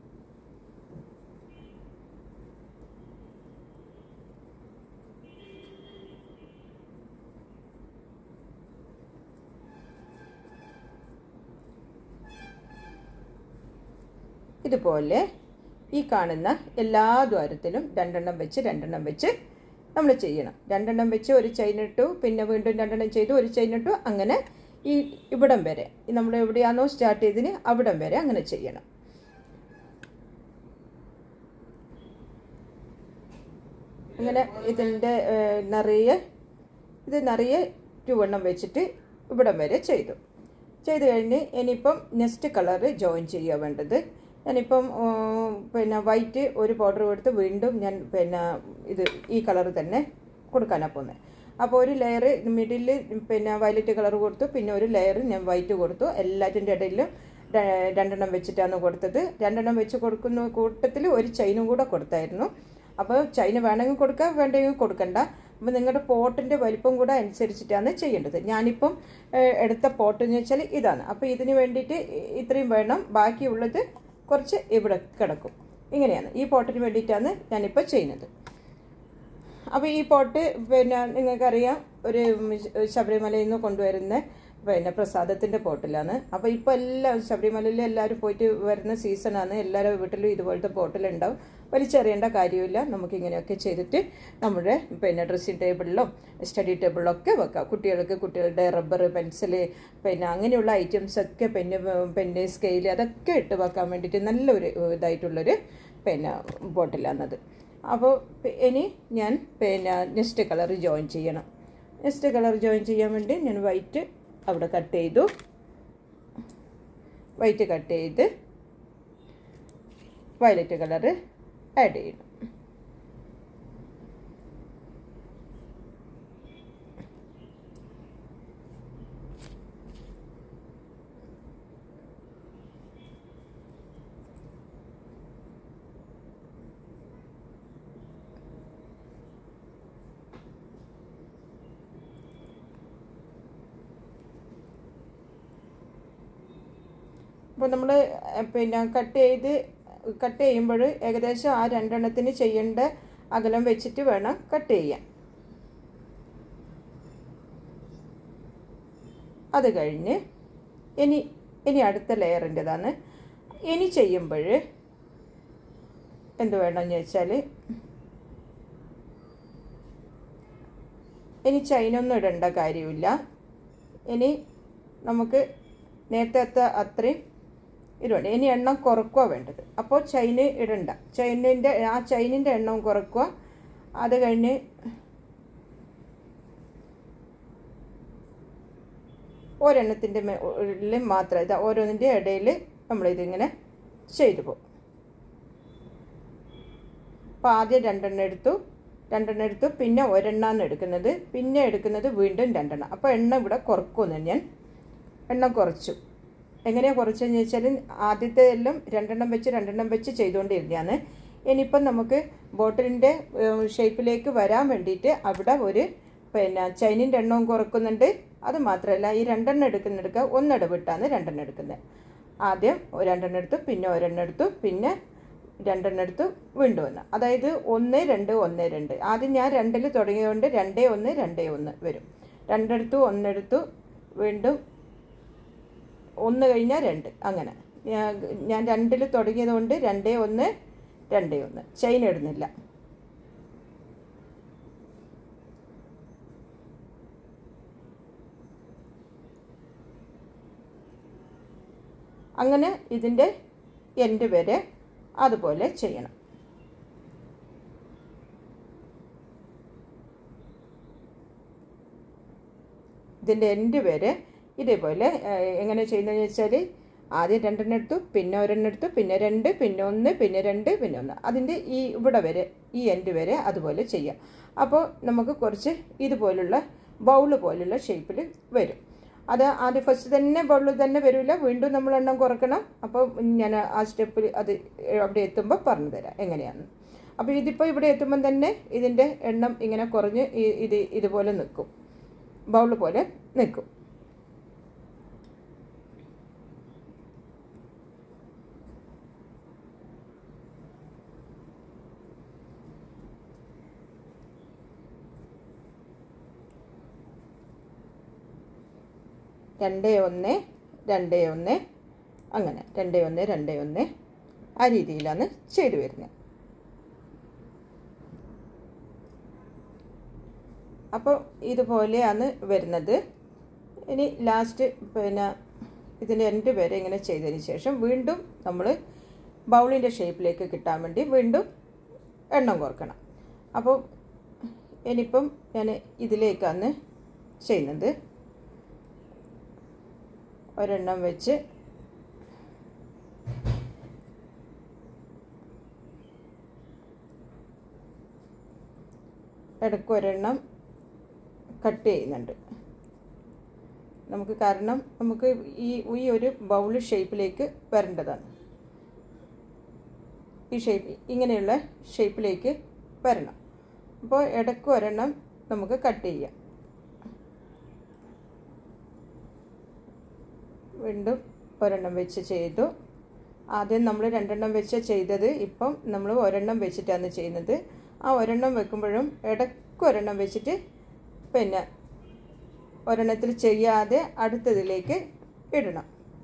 ഇതുപോലെ ഈ കാണുന്ന എല്ലാ ദ്വാരത്തിലും രണ്ടെണ്ണം വെച്ച് രണ്ടെണ്ണം വെച്ച് നമ്മൾ ചെയ്യണം രണ്ടെണ്ണം വെച്ച് ഒരു ചെയിൻ ഇട്ടു പിന്നെ വീണ്ടും രണ്ടെണ്ണം ചെയ്തു ഒരു ചെയിൻ ഇട്ടു അങ്ങനെ ഈ ഇവിടം വരെ നമ്മൾ എവിടെയാണോ സ്റ്റാർട്ട് ചെയ്തതിന് അവിടം വരെ അങ്ങനെ ചെയ്യണം അങ്ങനെ ഇതിൻ്റെ നിറയെ ഇത് നിറയെ ചുവണ്ണം വെച്ചിട്ട് ഇവിടം വരെ ചെയ്തു ചെയ്ത് കഴിഞ്ഞ് ഇനിയിപ്പം നെക്സ്റ്റ് കളറ് ജോയിൻ ചെയ്യുക വേണ്ടത് ഞാനിപ്പം പിന്നെ വൈറ്റ് ഒരു പൗഡർ കൊടുത്ത് വീണ്ടും ഞാൻ പിന്നെ ഇത് ഈ കളർ തന്നെ കൊടുക്കാനാണ് പോകുന്നത് അപ്പോൾ ഒരു ലെയർ മിഡിൽ പിന്നെ വയലറ്റ് കളർ കൊടുത്തു പിന്നെ ഒരു ലെയർ ഞാൻ വൈറ്റ് കൊടുത്തു എല്ലാറ്റിൻ്റെ ഇടയിലും രണ്ടെണ്ണം വെച്ചിട്ടാണ് കൊടുത്തത് രണ്ടെണ്ണം വെച്ച് കൊടുക്കുന്ന കൂട്ടത്തിൽ ഒരു ചൈനും കൂടെ കൊടുത്തായിരുന്നു അപ്പോൾ ചൈന വേണമെങ്കിൽ കൊടുക്കാം വേണ്ടെങ്കിൽ കൊടുക്കണ്ട അപ്പോൾ നിങ്ങളുടെ പോട്ടിൻ്റെ വലിപ്പം കൂടെ അനുസരിച്ചിട്ടാണ് ചെയ്യേണ്ടത് ഞാനിപ്പം എടുത്ത പോട്ട് എന്ന് വെച്ചാൽ ഇതാണ് അപ്പോൾ ഇതിന് വേണ്ടിയിട്ട് ഇത്രയും വേണം ബാക്കിയുള്ളത് കുറച്ച് ഇവിടെ കിടക്കും ഇങ്ങനെയാണ് ഈ പോട്ടിന് വേണ്ടിയിട്ടാണ് ഞാനിപ്പോൾ ചെയ്യുന്നത് അപ്പോൾ ഈ പോട്ട് പിന്നെ നിങ്ങൾക്കറിയാം ഒരു ശബരിമലയിൽ നിന്ന് കൊണ്ടുവരുന്ന പിന്നെ പ്രസാദത്തിൻ്റെ പോട്ടിലാണ് അപ്പോൾ ഇപ്പോൾ എല്ലാം ശബരിമലയിൽ എല്ലാവരും പോയിട്ട് വരുന്ന സീസണാണ് എല്ലാവരും വീട്ടിലും ഇതുപോലത്തെ പോട്ടിലുണ്ടാവും വലിച്ചെറിയേണ്ട കാര്യമില്ല നമുക്കിങ്ങനെയൊക്കെ ചെയ്തിട്ട് നമ്മുടെ പിന്നെ ഡ്രസ്സിംഗ് ടേബിളിലും സ്റ്റഡി ടേബിളിലൊക്കെ വെക്കാം കുട്ടികൾക്ക് കുട്ടികളുടെ റബ്ബർ പെൻസില് പിന്നെ അങ്ങനെയുള്ള ഐറ്റംസ് ഒക്കെ പെന്ന് പെന്ന് സ്കെയിൽ അതൊക്കെ ഇട്ട് വെക്കാൻ വേണ്ടിയിട്ട് നല്ലൊരു ഇതായിട്ടുള്ളൊരു പിന്നെ ബോട്ടിലാണത് അപ്പോൾ ഇനി ഞാൻ പിന്നെ നെക്സ്റ്റ് കളർ ജോയിൻ ചെയ്യണം നെക്സ്റ്റ് കളർ ജോയിൻ ചെയ്യാൻ വേണ്ടി ഞാൻ വൈറ്റ് അവിടെ കട്ട് ചെയ്തു വൈറ്റ് കട്ട് ചെയ്ത് വയലറ്റ് കളറ് ആഡ് ചെയ്യണം അപ്പോൾ നമ്മൾ പിന്നെ കട്ട് ചെയ്ത് കട്ട് ചെയ്യുമ്പോൾ ഏകദേശം ആ രണ്ടെണ്ണത്തിന് ചെയ്യേണ്ട അകലം വെച്ചിട്ട് വേണം കട്ട് ചെയ്യാൻ അത് കഴിഞ്ഞ് ഇനി ഇനി അടുത്ത ലെയറിൻ്റെതാണ് ഇനി ചെയ്യുമ്പോൾ എന്ത് വേണമെന്ന് വെച്ചാൽ ഇനി ചൈനൊന്നും ഇടേണ്ട കാര്യമില്ല ഇനി നമുക്ക് നേരത്തെ അത്രയും ഇടുണ്ട് ഇനി എണ്ണം കുറക്കുക വേണ്ടത് അപ്പോൾ ചൈന് ഇടണ്ട ചൈനിൻ്റെ ആ ചൈനിൻ്റെ എണ്ണം കുറക്കുക അത് കഴിഞ്ഞ് ഒരെണ്ണത്തിൻ്റെ മേളിൽ മാത്രം ഇത് ഓരോന്നിൻ്റെ ഇടയിൽ നമ്മളിതിങ്ങനെ ചെയ്തു പോകും അപ്പോൾ ആദ്യം രണ്ടെണ്ണം എടുത്തു രണ്ടെണ്ണം എടുത്തു പിന്നെ ഒരെണ്ണമാണ് എടുക്കുന്നത് പിന്നെ എടുക്കുന്നത് വീണ്ടും രണ്ടെണ്ണം അപ്പോൾ എണ്ണ ഇവിടെ കുറക്കുമെന്ന് ഞാൻ എണ്ണം കുറച്ചു എങ്ങനെയാണ് കുറച്ചതെന്ന് വെച്ചാൽ ആദ്യത്തെ എല്ലാം രണ്ടെണ്ണം വെച്ച് രണ്ടെണ്ണം വെച്ച് ചെയ്തുകൊണ്ടിരുന്നതാണ് ഇനിയിപ്പം നമുക്ക് ബോട്ടിലിൻ്റെ ഷേപ്പിലേക്ക് വരാൻ വേണ്ടിയിട്ട് അവിടെ ഒരു പിന്നെ ചൈനിൻ്റെ എണ്ണവും കുറക്കുന്നുണ്ട് അത് മാത്രമല്ല ഈ രണ്ടെണ്ണം എടുക്കുന്നെടുക്കുക ഒന്നിടവിട്ടാണ് രണ്ടെണ്ണം എടുക്കുന്നത് ആദ്യം രണ്ടെണ്ണം എടുത്തു പിന്നെ ഒരെണ്ണം എടുത്തു പിന്നെ രണ്ടെണ്ണം എടുത്തു വീണ്ടും ഒന്ന് അതായത് ഒന്ന് രണ്ട് ഒന്ന് രണ്ട് ആദ്യം ഞാൻ രണ്ടിൽ തുടങ്ങിയതുകൊണ്ട് രണ്ടേ ഒന്ന് രണ്ടേ ഒന്ന് വരും രണ്ടെടുത്തു ഒന്നെടുത്തു വീണ്ടും ഒന്ന് കഴിഞ്ഞാൽ രണ്ട് അങ്ങനെ ഞാൻ രണ്ടിൽ തുടങ്ങിയതുകൊണ്ട് രണ്ടേ ഒന്ന് രണ്ടേ ഒന്ന് ചെയിൻ ഇടുന്നില്ല അങ്ങനെ ഇതിൻ്റെ എൻഡ് വരെ അതുപോലെ ചെയ്യണം ഇതിൻ്റെ എൻഡ് വരെ ഇതേപോലെ എങ്ങനെ ചെയ്യുന്നതെന്ന് വെച്ചാൽ ആദ്യം രണ്ടെണ്ണം എടുത്തു പിന്നെ ഒരെണ്ണം എടുത്തു പിന്നെ രണ്ട് പിന്നെ ഒന്ന് പിന്നെ രണ്ട് പിന്നെ ഒന്ന് അതിൻ്റെ ഈ ഇവിടെ വരെ ഈ എൻഡ് വരെ അതുപോലെ ചെയ്യാം അപ്പോൾ നമുക്ക് കുറച്ച് ഇതുപോലുള്ള ബൗള് പോലുള്ള ഷേപ്പിൽ വരും അത് ആദ്യം ഫസ്റ്റ് തന്നെ ബൗളിൽ തന്നെ വരില്ല വീണ്ടും നമ്മൾ എണ്ണം കുറക്കണം അപ്പോൾ ഞാൻ ആ സ്റ്റെപ്പിൽ അത് അവിടെ എത്തുമ്പോൾ പറഞ്ഞു തരാം എങ്ങനെയാണ് അപ്പോൾ ഇതിപ്പോൾ ഇവിടെ എത്തുമ്പം തന്നെ ഇതിൻ്റെ എണ്ണം ഇങ്ങനെ കുറഞ്ഞ് ഈ- ഇത് ഇതുപോലെ നിൽക്കും ബൗൾ പോലെ നിൽക്കും രണ്ട് ഒന്ന് രണ്ട് ഒന്ന് അങ്ങനെ രണ്ട് ഒന്ന് രണ്ട് ഒന്ന് ആ രീതിയിലാണ് ചെയ്തു വരുന്നത് അപ്പോൾ ഇതുപോലെയാണ് വരുന്നത് ഇനി ലാസ്റ്റ് പിന്നെ ഇതിൻ്റെ എൻഡ് വരെ ഇങ്ങനെ ചെയ്തതിന് ശേഷം വീണ്ടും നമ്മൾ ബൗളിൻ്റെ ഷേപ്പിലേക്ക് കിട്ടാൻ വേണ്ടി വീണ്ടും എണ്ണം കുറക്കണം അപ്പോൾ ഇനിയിപ്പം ഞാൻ ഇതിലേക്കാണ് ചെയ്യുന്നത് ഒരെണ്ണം വെച്ച് ഇടയ്ക്ക് ഒരെണ്ണം കട്ട് ചെയ്യുന്നുണ്ട് നമുക്ക് കാരണം നമുക്ക് ഈ ഈ ഒരു ബൗൾ ഷേപ്പിലേക്ക് വരേണ്ടതാണ് ഈ ഷേപ്പ് ഇങ്ങനെയുള്ള ഷേപ്പിലേക്ക് വരണം അപ്പോൾ ഇടയ്ക്ക് ഒരെണ്ണം നമുക്ക് കട്ട് ചെയ്യാം വീണ്ടും ഒരെണ്ണം വെച്ച് ചെയ്തു ആദ്യം നമ്മൾ രണ്ടെണ്ണം വെച്ച് ചെയ്തത് ഇപ്പം നമ്മൾ ഒരെണ്ണം വെച്ചിട്ടാണ് ചെയ്യുന്നത് ആ ഒരെണ്ണം വെക്കുമ്പോഴും ഇടയ്ക്ക് ഒരെണ്ണം വെച്ചിട്ട് പിന്നെ ഒരെണ്ണത്തിൽ ചെയ്യാതെ അടുത്തതിലേക്ക് ഇടണം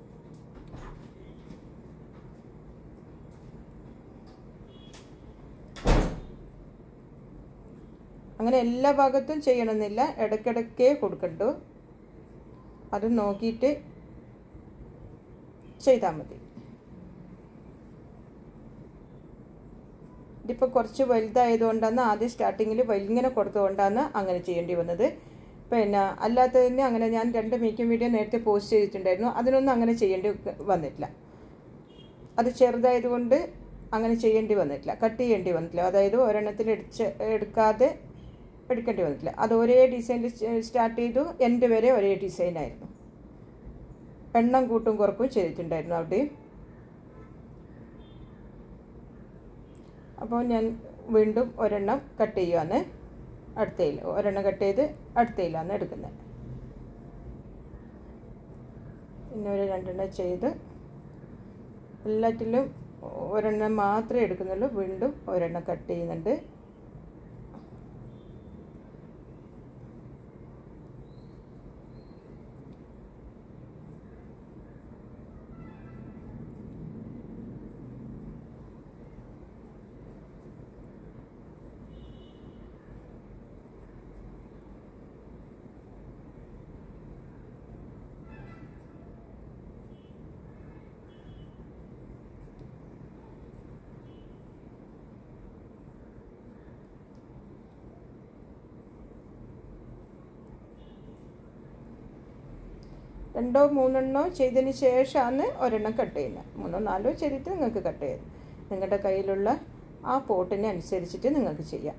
അങ്ങനെ എല്ലാ ഭാഗത്തും ചെയ്യണമെന്നില്ല ഇടയ്ക്കിടയ്ക്കേ കൊടുക്കണ്ടു അത് നോക്കിയിട്ട് ചെയ്താൽ മതി ഇതിപ്പോൾ കുറച്ച് വലുതായതുകൊണ്ടാണ് ആദ്യം സ്റ്റാർട്ടിങ്ങിൽ വലിങ്ങനെ കൊടുത്തുകൊണ്ടാണ് അങ്ങനെ ചെയ്യേണ്ടി വന്നത് പിന്നെ അല്ലാത്തതിന് അങ്ങനെ ഞാൻ രണ്ട് മേക്കിംഗ് വീഡിയോ നേരത്തെ പോസ്റ്റ് ചെയ്തിട്ടുണ്ടായിരുന്നു അതിനൊന്നും അങ്ങനെ ചെയ്യേണ്ടി വന്നിട്ടില്ല അത് ചെറുതായതുകൊണ്ട് അങ്ങനെ ചെയ്യേണ്ടി വന്നിട്ടില്ല കട്ട് ചെയ്യേണ്ടി വന്നിട്ടില്ല അതായത് ഒരെണ്ണത്തിൽ എടുച്ച് എടുക്കാതെ എടുക്കേണ്ടി വന്നിട്ടില്ല അത് ഒരേ ഡിസൈനിൽ സ്റ്റാർട്ട് ചെയ്തു എൻ്റെ വരെ ഒരേ ഡിസൈനായിരുന്നു എണ്ണം കൂട്ടും കുറക്കും ചെയ്തിട്ടുണ്ടായിരുന്നു അവിടെയും അപ്പോൾ ഞാൻ വീണ്ടും ഒരെണ്ണം കട്ട് ചെയ്യുവാണ് അടുത്തയിൽ ഒരെണ്ണം കട്ട് ചെയ്ത് അടുത്തയിലാണ് എടുക്കുന്നത് പിന്നെ ഒരു രണ്ടെണ്ണം ചെയ്ത് എല്ലാറ്റിലും ഒരെണ്ണം മാത്രമേ എടുക്കുന്നുള്ളൂ വീണ്ടും ഒരെണ്ണം കട്ട് ചെയ്യുന്നുണ്ട് രണ്ടോ മൂന്നെണ്ണോ ചെയ്തതിന് ശേഷമാണ് ഒരെണ്ണം കട്ട് ചെയ്യുന്നത് മൂന്നോ നാലോ ചെയ്തിട്ട് നിങ്ങൾക്ക് കട്ട് ചെയ്യാം നിങ്ങളുടെ കയ്യിലുള്ള ആ പോട്ടിനെ അനുസരിച്ചിട്ട് നിങ്ങൾക്ക് ചെയ്യാം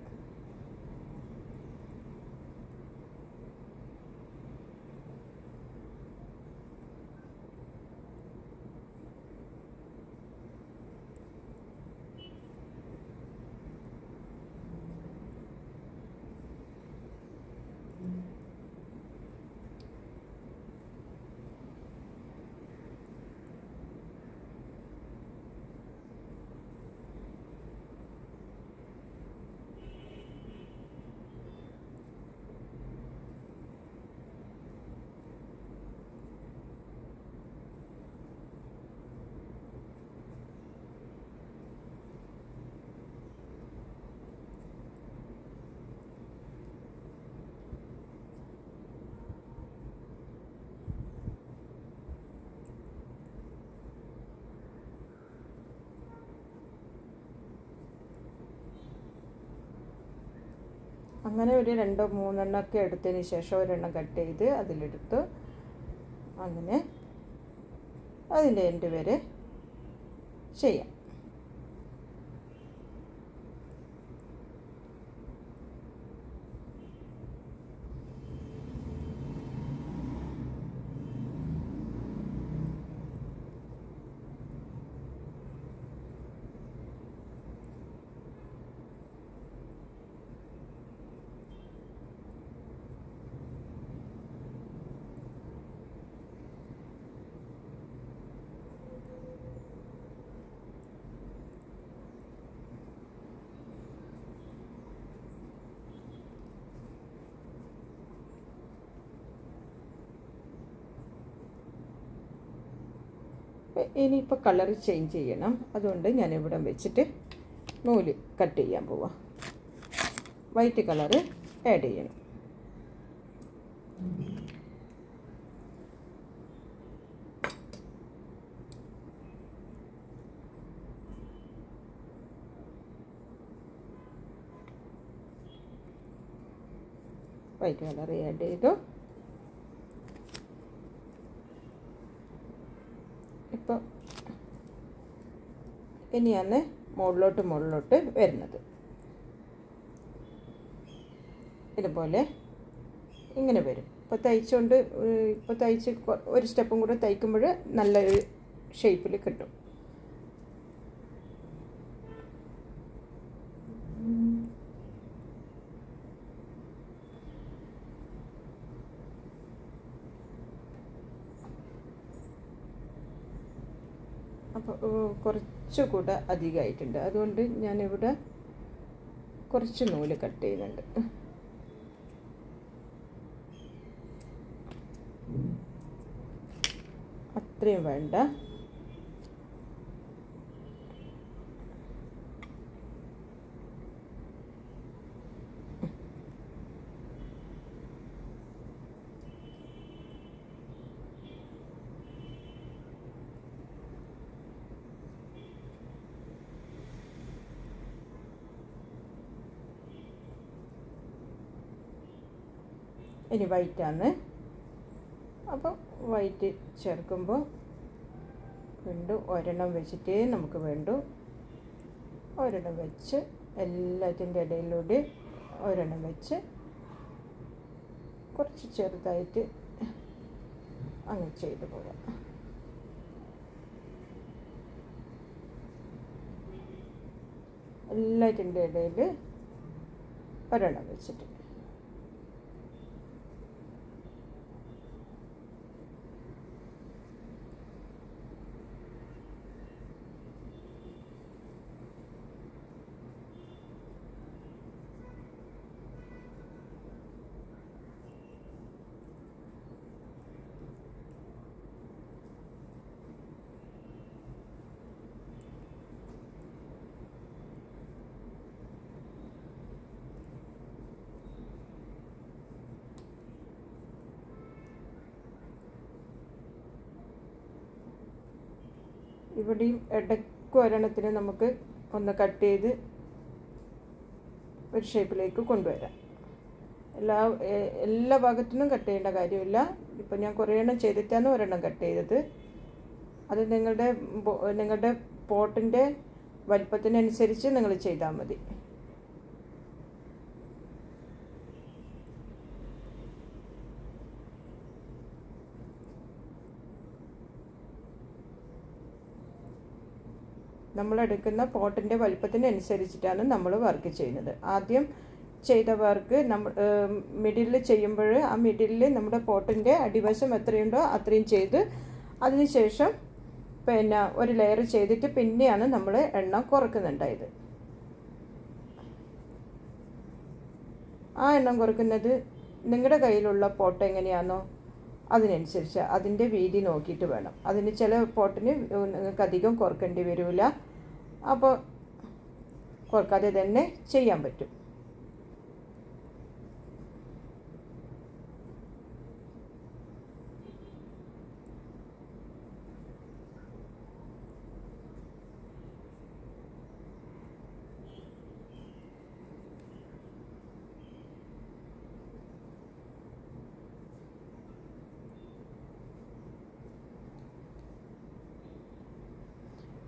അങ്ങനെ ഒരു രണ്ടോ മൂന്നെണ്ണമൊക്കെ എടുത്തതിന് ശേഷം ഒരെണ്ണം കട്ട് ചെയ്ത് അതിലെടുത്ത് അങ്ങനെ അതിൻ്റെ എൻഡ് വരെ ചെയ്യാം ഇനിയിപ്പോൾ കളർ ചേഞ്ച് ചെയ്യണം അതുകൊണ്ട് ഞാൻ ഇവിടെ വെച്ചിട്ട് നൂല് കട്ട് ചെയ്യാൻ പോവാം വൈറ്റ് കളറ് ആഡ് ചെയ്യണം വൈറ്റ് കളർ ആഡ് ചെയ്തു ഇപ്പോൾ ഇനിയാണ് മുകളിലോട്ട് മുകളിലോട്ട് വരുന്നത് ഇതുപോലെ ഇങ്ങനെ വരും ഇപ്പോൾ തയ്ച്ചുകൊണ്ട് ഇപ്പോൾ തയ്ച്ച് ഒരു സ്റ്റെപ്പും കൂടെ തയ്ക്കുമ്പോൾ നല്ലൊരു ഷേപ്പിൽ കിട്ടും അപ്പോൾ കുറച്ചുകൂടെ അധികമായിട്ടുണ്ട് അതുകൊണ്ട് ഞാനിവിടെ കുറച്ച് നൂല് കട്ട് ചെയ്യുന്നുണ്ട് അത്രയും വേണ്ട ഇനി വൈറ്റാണ് അപ്പോൾ വൈറ്റ് ചേർക്കുമ്പോൾ വീണ്ടും ഒരെണ്ണം വെച്ചിട്ടേ നമുക്ക് വേണ്ടു ഒരെണ്ണം വെച്ച് എല്ലാത്തിൻ്റെ ഇടയിലൂടെ ഒരെണ്ണം വെച്ച് കുറച്ച് ചെറുതായിട്ട് അങ്ങ് ചെയ്തു പോകാം എല്ലാത്തിൻ്റെ ഇടയിൽ ഒരെണ്ണം വെച്ചിട്ട് ഇവിടെയും ഇടയ്ക്ക് ഒരെണ്ണത്തിന് നമുക്ക് ഒന്ന് കട്ട് ചെയ്ത് ഒരു ഷേപ്പിലേക്ക് കൊണ്ടുവരാം എല്ലാ എല്ലാ ഭാഗത്തുനിന്നും കട്ട് ചെയ്യേണ്ട കാര്യമില്ല ഇപ്പം ഞാൻ കുറേ എണ്ണം ചെയ്തിട്ടാണ് ഒരെണ്ണം കട്ട് ചെയ്തത് അത് നിങ്ങളുടെ നിങ്ങളുടെ പോട്ടിൻ്റെ വലിപ്പത്തിനനുസരിച്ച് നിങ്ങൾ ചെയ്താൽ മതി നമ്മളെടുക്കുന്ന പോട്ടിൻ്റെ വലിപ്പത്തിനനുസരിച്ചിട്ടാണ് നമ്മൾ വർക്ക് ചെയ്യുന്നത് ആദ്യം ചെയ്ത വർക്ക് നമ്മൾ മിഡിലിൽ ചെയ്യുമ്പോൾ ആ മിഡിലിൽ നമ്മുടെ പോട്ടിൻ്റെ അടിവശം എത്രയുണ്ടോ അത്രയും ചെയ്ത് അതിനുശേഷം പിന്നെ ഒരു ലെയർ ചെയ്തിട്ട് പിന്നെയാണ് നമ്മൾ എണ്ണ കുറക്കുന്നുണ്ടായത് ആ എണ്ണം കുറക്കുന്നത് നിങ്ങളുടെ കയ്യിലുള്ള പോട്ട് എങ്ങനെയാണോ അതിനനുസരിച്ച് അതിൻ്റെ വീതി നോക്കിയിട്ട് വേണം അതിന് ചില പോട്ടിന് നിങ്ങൾക്ക് അധികം കുറക്കേണ്ടി വരില്ല അപ്പോൾ കുറക്കാതെ തന്നെ ചെയ്യാൻ പറ്റും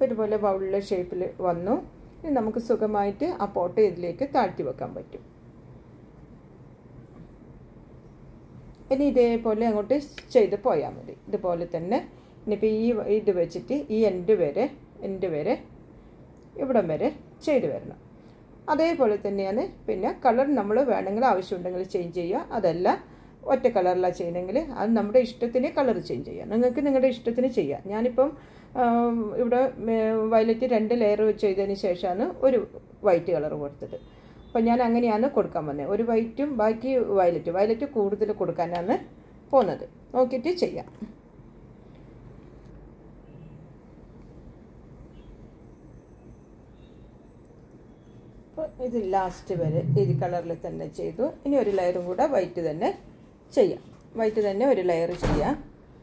ഇതുപോലെ ബൗളിലെ ഷേപ്പിൽ വന്നു ഇനി നമുക്ക് സുഖമായിട്ട് ആ പോട്ട് ഇതിലേക്ക് താഴ്ത്തി വെക്കാൻ പറ്റും ഇനി ഇതേപോലെ അങ്ങോട്ട് ചെയ്ത് പോയാൽ മതി ഇതുപോലെ തന്നെ ഇനിയിപ്പോൾ ഈ ഇത് വെച്ചിട്ട് ഈ എൻഡ് വരെ എൻഡ് വരെ ഇവിടം വരെ ചെയ്ത് വരണം അതേപോലെ തന്നെയാണ് പിന്നെ കളർ നമ്മൾ വേണമെങ്കിൽ ആവശ്യമുണ്ടെങ്കിൽ ചേഞ്ച് ചെയ്യുക അതല്ല ഒറ്റ കളറിലാണ് ചെയ്യുന്നെങ്കിൽ അത് നമ്മുടെ ഇഷ്ടത്തിന് കളർ ചേഞ്ച് ചെയ്യാം നിങ്ങൾക്ക് നിങ്ങളുടെ ഇഷ്ടത്തിന് ചെയ്യാം ഞാനിപ്പം ഇവിടെ വയലറ്റ് രണ്ട് ലെയർ ചെയ്തതിന് ശേഷമാണ് ഒരു വൈറ്റ് കളർ കൊടുത്തത് അപ്പം ഞാൻ അങ്ങനെയാണ് കൊടുക്കാൻ വന്നത് ഒരു വൈറ്റും ബാക്കി വയലറ്റ് വയലറ്റ് കൂടുതൽ കൊടുക്കാനാണ് പോകുന്നത് നോക്കിയിട്ട് ചെയ്യാം അപ്പോൾ ഇത് ലാസ്റ്റ് വരെ ഈ കളറിൽ തന്നെ ചെയ്തു ഇനി ഒരു ലെയറും കൂടെ വൈറ്റ് തന്നെ ചെയ്യാം വൈറ്റ് തന്നെ ഒരു ലെയർ ചെയ്യാം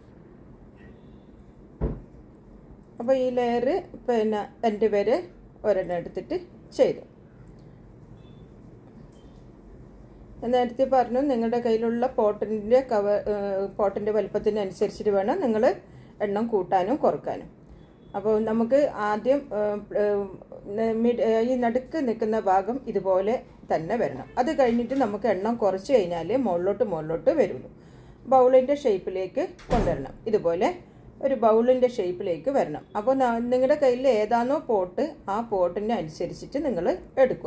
അപ്പോൾ ഈ ലെയർ പിന്നെ രണ്ട് പേര് ഒരെണ്ണം എടുത്തിട്ട് ചെയ്തു നേരത്തെ പറഞ്ഞു നിങ്ങളുടെ കയ്യിലുള്ള പോട്ടിൻ്റെ കവർ പോട്ടിൻ്റെ വലുപ്പത്തിനനുസരിച്ചിട്ട് വേണം നിങ്ങൾ എണ്ണം കൂട്ടാനും കുറക്കാനും അപ്പോൾ നമുക്ക് ആദ്യം ഈ നടുക്ക് നിൽക്കുന്ന ഭാഗം ഇതുപോലെ തന്നെ വരണം അത് കഴിഞ്ഞിട്ട് നമുക്ക് എണ്ണം കുറച്ച് കഴിഞ്ഞാൽ മുകളിലോട്ട് മുകളിലോട്ട് വരുള്ളൂ ബൗളിൻ്റെ ഷേപ്പിലേക്ക് കൊണ്ടുവരണം ഇതുപോലെ ഒരു ബൗളിൻ്റെ ഷേപ്പിലേക്ക് വരണം അപ്പോൾ നിങ്ങളുടെ കയ്യിൽ ഏതാണോ പോട്ട് ആ പോട്ടിൻ്റെ അനുസരിച്ചിട്ട് നിങ്ങൾ എടുക്കുക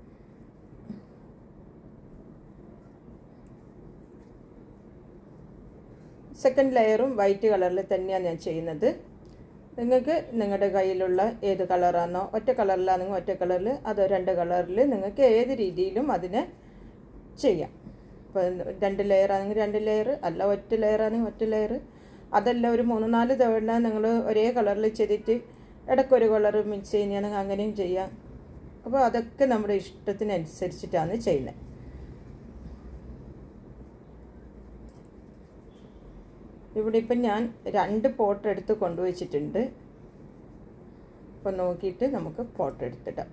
സെക്കൻഡ് ലെയറും വൈറ്റ് കളറിൽ തന്നെയാണ് ഞാൻ ചെയ്യുന്നത് നിങ്ങൾക്ക് നിങ്ങളുടെ കയ്യിലുള്ള ഏത് കളറാണോ ഒറ്റ കളറിലാണെങ്കിൽ ഒറ്റ കളറിൽ അതോ രണ്ട് കളറിൽ നിങ്ങൾക്ക് ഏത് രീതിയിലും അതിനെ ചെയ്യാം ഇപ്പോൾ രണ്ട് ലെയർ ആണെങ്കിൽ രണ്ട് ലെയർ അല്ല ഒറ്റ ലെയർ ആണെങ്കിൽ ഒറ്റ ലെയർ അതല്ല ഒരു മൂന്ന് നാല് തവണ നിങ്ങൾ ഒരേ കളറിൽ ചെയ്തിട്ട് ഇടയ്ക്കൊരു കളർ മിക്സ് ചെയ്യുകയാണെങ്കിൽ അങ്ങനെയും ചെയ്യാം അപ്പോൾ അതൊക്കെ നമ്മുടെ ഇഷ്ടത്തിനനുസരിച്ചിട്ടാണ് ചെയ്യുന്നത് ഇവിടെ ഇപ്പം ഞാൻ രണ്ട് പോട്ട് എടുത്ത് കൊണ്ടുവച്ചിട്ടുണ്ട് അപ്പം നോക്കിയിട്ട് നമുക്ക് പോട്ട് എടുത്തിടാം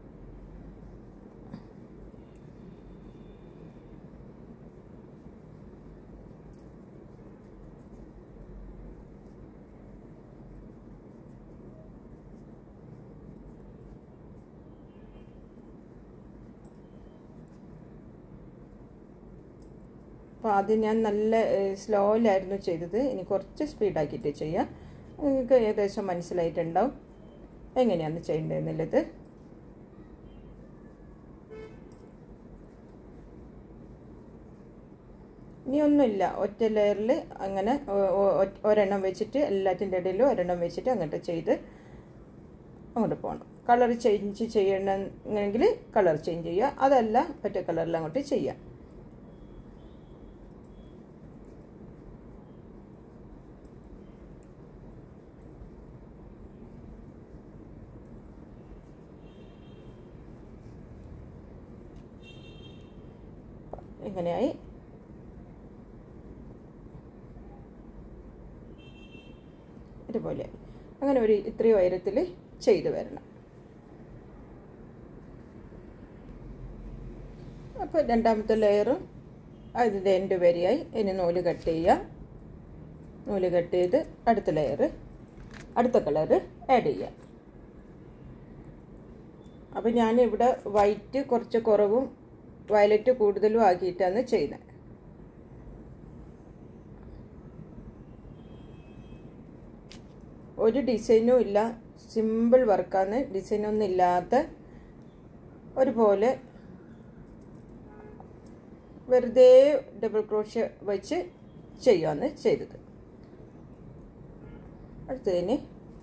അപ്പോൾ ആദ്യം ഞാൻ നല്ല സ്ലോയിലായിരുന്നു ചെയ്തത് ഇനി കുറച്ച് സ്പീഡാക്കിയിട്ട് ചെയ്യാം നിങ്ങൾക്ക് ഏകദേശം മനസ്സിലായിട്ടുണ്ടാവും എങ്ങനെയാണ് ചെയ്യേണ്ടതെന്നുള്ളത് ഇനി ഒന്നുമില്ല ഒറ്റ ലെയറിൽ അങ്ങനെ ഒരെണ്ണം വെച്ചിട്ട് എല്ലാത്തിൻ്റെ ഇടയിലും ഒരെണ്ണം വെച്ചിട്ട് അങ്ങോട്ട് ചെയ്ത് അങ്ങോട്ട് പോകണം കളർ ചേഞ്ച് ചെയ്യണമെങ്കിൽ കളർ ചേഞ്ച് ചെയ്യുക അതല്ല ഒറ്റ കളറിൽ അങ്ങോട്ട് ചെയ്യാം ഇങ്ങനെയായി ഇതുപോലെ അങ്ങനെ ഒരു ഇത്രയും ഉയരത്തിൽ ചെയ്തു വരണം അപ്പോൾ രണ്ടാമത്തെ ലെയറും അതിൻ്റെ എൻഡ് വരെയായി ഇനി നൂല് കട്ട് ചെയ്യുക നൂല് കട്ട് ചെയ്ത് അടുത്ത ലെയർ അടുത്ത കളറ് ആഡ് ചെയ്യുക അപ്പോൾ ഞാനിവിടെ വൈറ്റ് കുറച്ച് കുറവും വയലറ്റ് കൂടുതലും ആക്കിയിട്ടാണ് ചെയ്യുന്നത് ഒരു ഡിസൈനും ഇല്ല സിമ്പിൾ വർക്കാണ് ഡിസൈനൊന്നും ഇല്ലാത്ത ഒരുപോലെ വെറുതെ ഡബിൾ ക്രോഷ്യ വെച്ച് ചെയ്യുകയാണ് ചെയ്തത് അടുത്തതിന്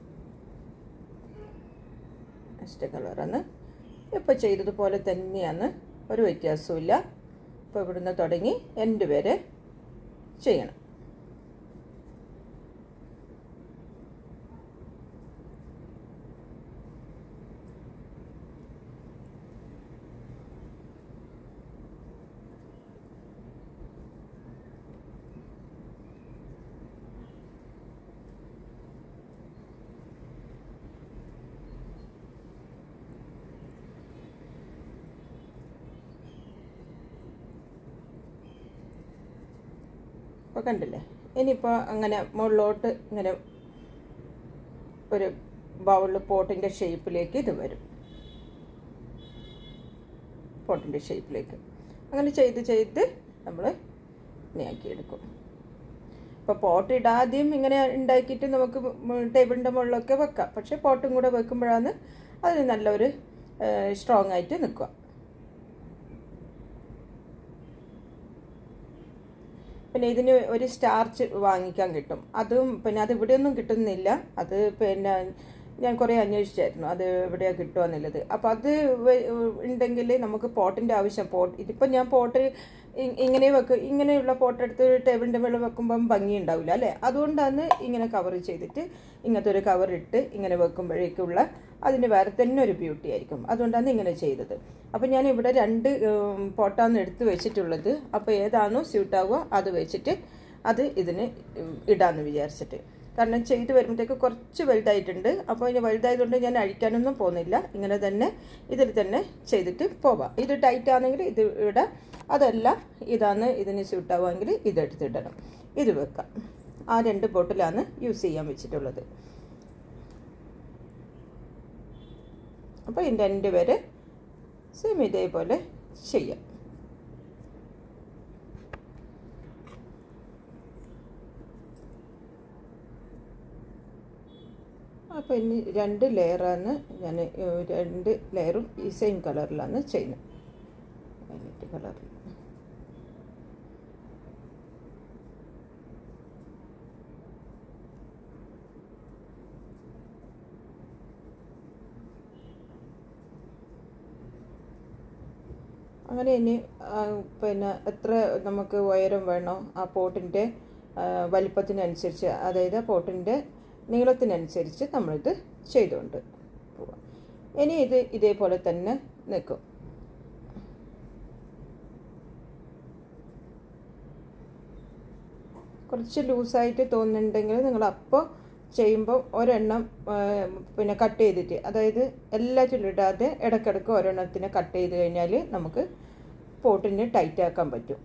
നെക്സ്റ്റ് കളറാണ് ഇപ്പോൾ ചെയ്തതുപോലെ തന്നെയാണ് ഒരു വ്യത്യാസമില്ല ഇപ്പോൾ ഇവിടുന്ന് തുടങ്ങി എൻഡ് വരെ ചെയ്യണം ഇപ്പോൾ കണ്ടില്ലേ ഇനിയിപ്പോൾ അങ്ങനെ മുകളിലോട്ട് ഇങ്ങനെ ഒരു ബൗളിൽ പോട്ടിൻ്റെ ഷേപ്പിലേക്ക് ഇത് വരും പോട്ടിൻ്റെ ഷേപ്പിലേക്ക് അങ്ങനെ ചെയ്ത് ചെയ്ത് നമ്മൾ ഇങ്ങനെയാക്കിയെടുക്കും ഇപ്പോൾ പോട്ട് ഇടാതെയും ഇങ്ങനെ ഉണ്ടാക്കിയിട്ട് നമുക്ക് ടേബിളിൻ്റെ മുകളിലൊക്കെ വെക്കാം പക്ഷേ പോട്ടും കൂടെ വെക്കുമ്പോഴാണ് അതിന് നല്ലൊരു സ്ട്രോങ് ആയിട്ട് നിൽക്കുക പിന്നെ ഇതിന് ഒരു സ്റ്റാർച്ച് വാങ്ങിക്കാൻ കിട്ടും അതും പിന്നെ അത് ഇവിടെയൊന്നും കിട്ടുന്നില്ല അത് പിന്നെ ഞാൻ കുറേ അന്വേഷിച്ചായിരുന്നു അത് എവിടെയാണ് കിട്ടുക എന്നുള്ളത് അപ്പോൾ അത് ഉണ്ടെങ്കിൽ നമുക്ക് പോട്ടിൻ്റെ ആവശ്യം പോട്ട് ഇതിപ്പോൾ ഞാൻ പോട്ട് ഇങ്ങനെ വെക്കും ഇങ്ങനെയുള്ള പോട്ട് എടുത്ത് ടേബിളിൻ്റെ മേളിൽ വെക്കുമ്പം ഭംഗി ഉണ്ടാവില്ല അല്ലേ അതുകൊണ്ടാണ് ഇങ്ങനെ കവർ ചെയ്തിട്ട് ഇങ്ങനത്തെ ഒരു കവർ ഇട്ട് ഇങ്ങനെ വെക്കുമ്പോഴേക്കുള്ള അതിന് വേറെ തന്നെ ഒരു ബ്യൂട്ടി ആയിരിക്കും അതുകൊണ്ടാണ് ഇങ്ങനെ ചെയ്തത് അപ്പോൾ ഞാൻ ഇവിടെ രണ്ട് പോട്ടാണ് എടുത്ത് വെച്ചിട്ടുള്ളത് അപ്പോൾ ഏതാണോ സ്യൂട്ടാവുക അത് വെച്ചിട്ട് അത് ഇതിന് ഇടാമെന്ന് വിചാരിച്ചിട്ട് കാരണം ചെയ്ത് വരുമ്പോഴത്തേക്ക് കുറച്ച് വലുതായിട്ടുണ്ട് അപ്പോൾ ഇനി വലുതായതുകൊണ്ട് ഞാൻ അഴിക്കാനൊന്നും പോകുന്നില്ല ഇങ്ങനെ തന്നെ ഇതിൽ തന്നെ ചെയ്തിട്ട് പോവാം ഇത് ടൈറ്റ് ആണെങ്കിൽ ഇത് ഇടാം അതല്ല ഇതാണ് ഇതിന് സ്യൂട്ടാവുമെങ്കിൽ ഇതെടുത്തിടണം ഇത് വെക്കാം ആ രണ്ട് ബോട്ടിലാണ് യൂസ് ചെയ്യാൻ വെച്ചിട്ടുള്ളത് അപ്പോൾ ഇതിൻ്റെ രണ്ട് വരെ സെയിം ഇതേപോലെ ചെയ്യാം അപ്പോൾ ഇനി രണ്ട് ലെയറാണ് ഞാൻ രണ്ട് ലെയറും ഈ സെയിം കളറിലാണ് ചെയ്യുന്നത് വയലറ്റ് കളറിൽ അങ്ങനെ ഇനി പിന്നെ എത്ര നമുക്ക് ഉയരം വേണോ ആ പോട്ടിൻ്റെ വലിപ്പത്തിനനുസരിച്ച് അതായത് പോട്ടിൻ്റെ നീളത്തിനനുസരിച്ച് നമ്മളിത് ചെയ്തുകൊണ്ട് പോവാം ഇനി ഇത് ഇതേപോലെ തന്നെ നിൽക്കും കുറച്ച് ലൂസായിട്ട് തോന്നുന്നുണ്ടെങ്കിൽ നിങ്ങൾ അപ്പോൾ ചെയ്യുമ്പോൾ ഒരെണ്ണം പിന്നെ കട്ട് ചെയ്തിട്ട് അതായത് എല്ലാറ്റിലും ഇടാതെ ഇടയ്ക്കിടയ്ക്ക് ഒരെണ്ണത്തിന് കട്ട് ചെയ്ത് കഴിഞ്ഞാൽ നമുക്ക് പോട്ടിന് ടൈറ്റ് ആക്കാൻ പറ്റും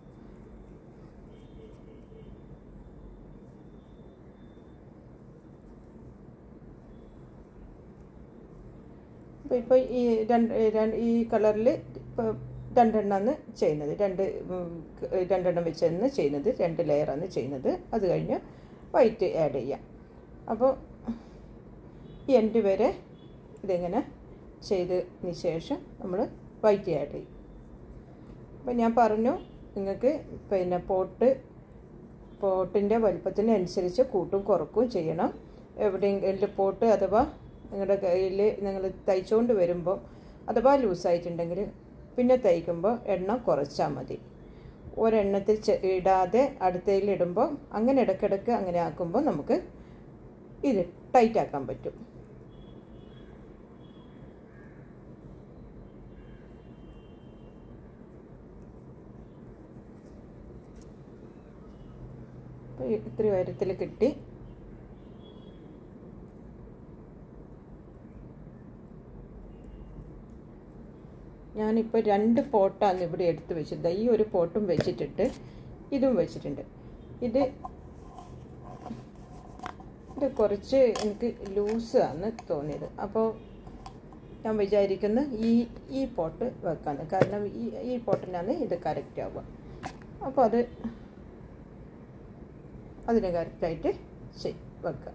അപ്പോൾ ഇപ്പോൾ ഈ രണ്ട് ഈ കളറിൽ ഇപ്പോൾ രണ്ടെണ്ണമാണ് ചെയ്യുന്നത് രണ്ട് രണ്ടെണ്ണം വെച്ചാണ് ചെയ്യുന്നത് രണ്ട് ലെയറാണ് ചെയ്യുന്നത് അത് കഴിഞ്ഞ് വൈറ്റ് ആഡ് ചെയ്യാം അപ്പോൾ ഈ എൻഡ് വരെ ഇതിങ്ങനെ ചെയ്തതിന് ശേഷം നമ്മൾ വൈറ്റ് ആഡ് ചെയ്യും അപ്പോൾ ഞാൻ പറഞ്ഞു നിങ്ങൾക്ക് പിന്നെ പോട്ട് പോട്ടിൻ്റെ വലുപ്പത്തിന് അനുസരിച്ച് കൂട്ടും കുറക്കും ചെയ്യണം എവിടെയെങ്കിലും പോട്ട് അഥവാ നിങ്ങളുടെ കയ്യിൽ നിങ്ങൾ തയ്ച്ചുകൊണ്ട് വരുമ്പോൾ അഥവാ ലൂസായിട്ടുണ്ടെങ്കിൽ പിന്നെ തയ്ക്കുമ്പോൾ എണ്ണ കുറച്ചാൽ മതി ഒരെണ്ണത്തിൽ ഇടാതെ അടുത്തതിൽ ഇടുമ്പോൾ അങ്ങനെ ഇടയ്ക്കിടയ്ക്ക് അങ്ങനെ ആക്കുമ്പോൾ നമുക്ക് ഇത് ടൈറ്റ് ആക്കാൻ പറ്റും അപ്പോൾ ഇത്ര ഉയരത്തിൽ കിട്ടി ഞാനിപ്പോൾ രണ്ട് പോട്ടാണ് ഇവിടെ എടുത്ത് വെച്ചത് ഈ ഒരു പോട്ടും വെച്ചിട്ടുണ്ട് ഇതും വെച്ചിട്ടുണ്ട് ഇത് ഇത് കുറച്ച് എനിക്ക് ലൂസാണ് തോന്നിയത് അപ്പോൾ ഞാൻ വിചാരിക്കുന്നു ഈ ഈ പോട്ട് വെക്കാന്ന് കാരണം ഈ ഈ പോട്ടിനാണ് ഇത് കറക്റ്റ് ആവുക അപ്പോൾ അത് അതിന് കറക്റ്റായിട്ട് ചെയ് വെക്കാം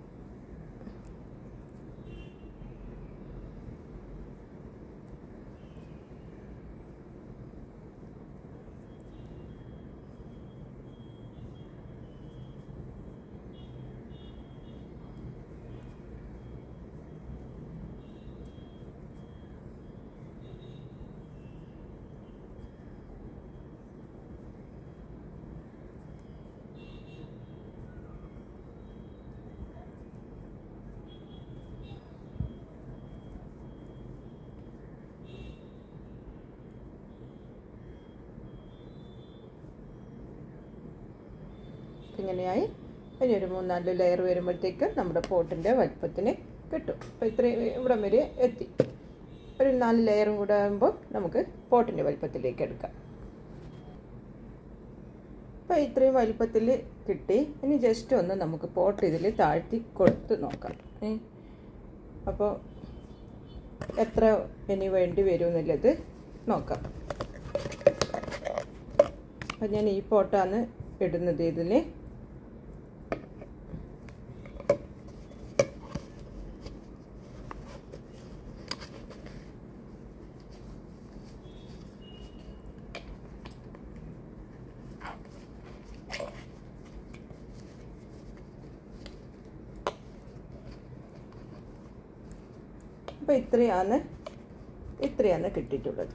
ഇങ്ങനെയായി ഇനി ഒരു മൂന്നാല് ലെയർ വരുമ്പോഴത്തേക്ക് നമ്മുടെ പോട്ടിൻ്റെ വലുപ്പത്തിന് കിട്ടും അപ്പോൾ ഇത്രയും ഇവിടം വരെ എത്തി ഒരു നാല് ലെയറും കൂടെ ആകുമ്പോൾ നമുക്ക് പോട്ടിൻ്റെ വലുപ്പത്തിലേക്ക് എടുക്കാം അപ്പോൾ ഇത്രയും വലുപ്പത്തിൽ കിട്ടി ഇനി ജസ്റ്റ് ഒന്ന് നമുക്ക് പോട്ട് ഇതിൽ താഴ്ത്തി കൊടുത്ത് നോക്കാം അപ്പോൾ എത്ര ഇനി വേണ്ടി വരും എന്നുള്ളത് നോക്കാം അപ്പം ഞാൻ ഈ പോട്ടാണ് ഇടുന്നത് ഇതിൽ അപ്പോൾ ഇത്രയാണ് ഇത്രയാണ് കിട്ടിയിട്ടുള്ളത്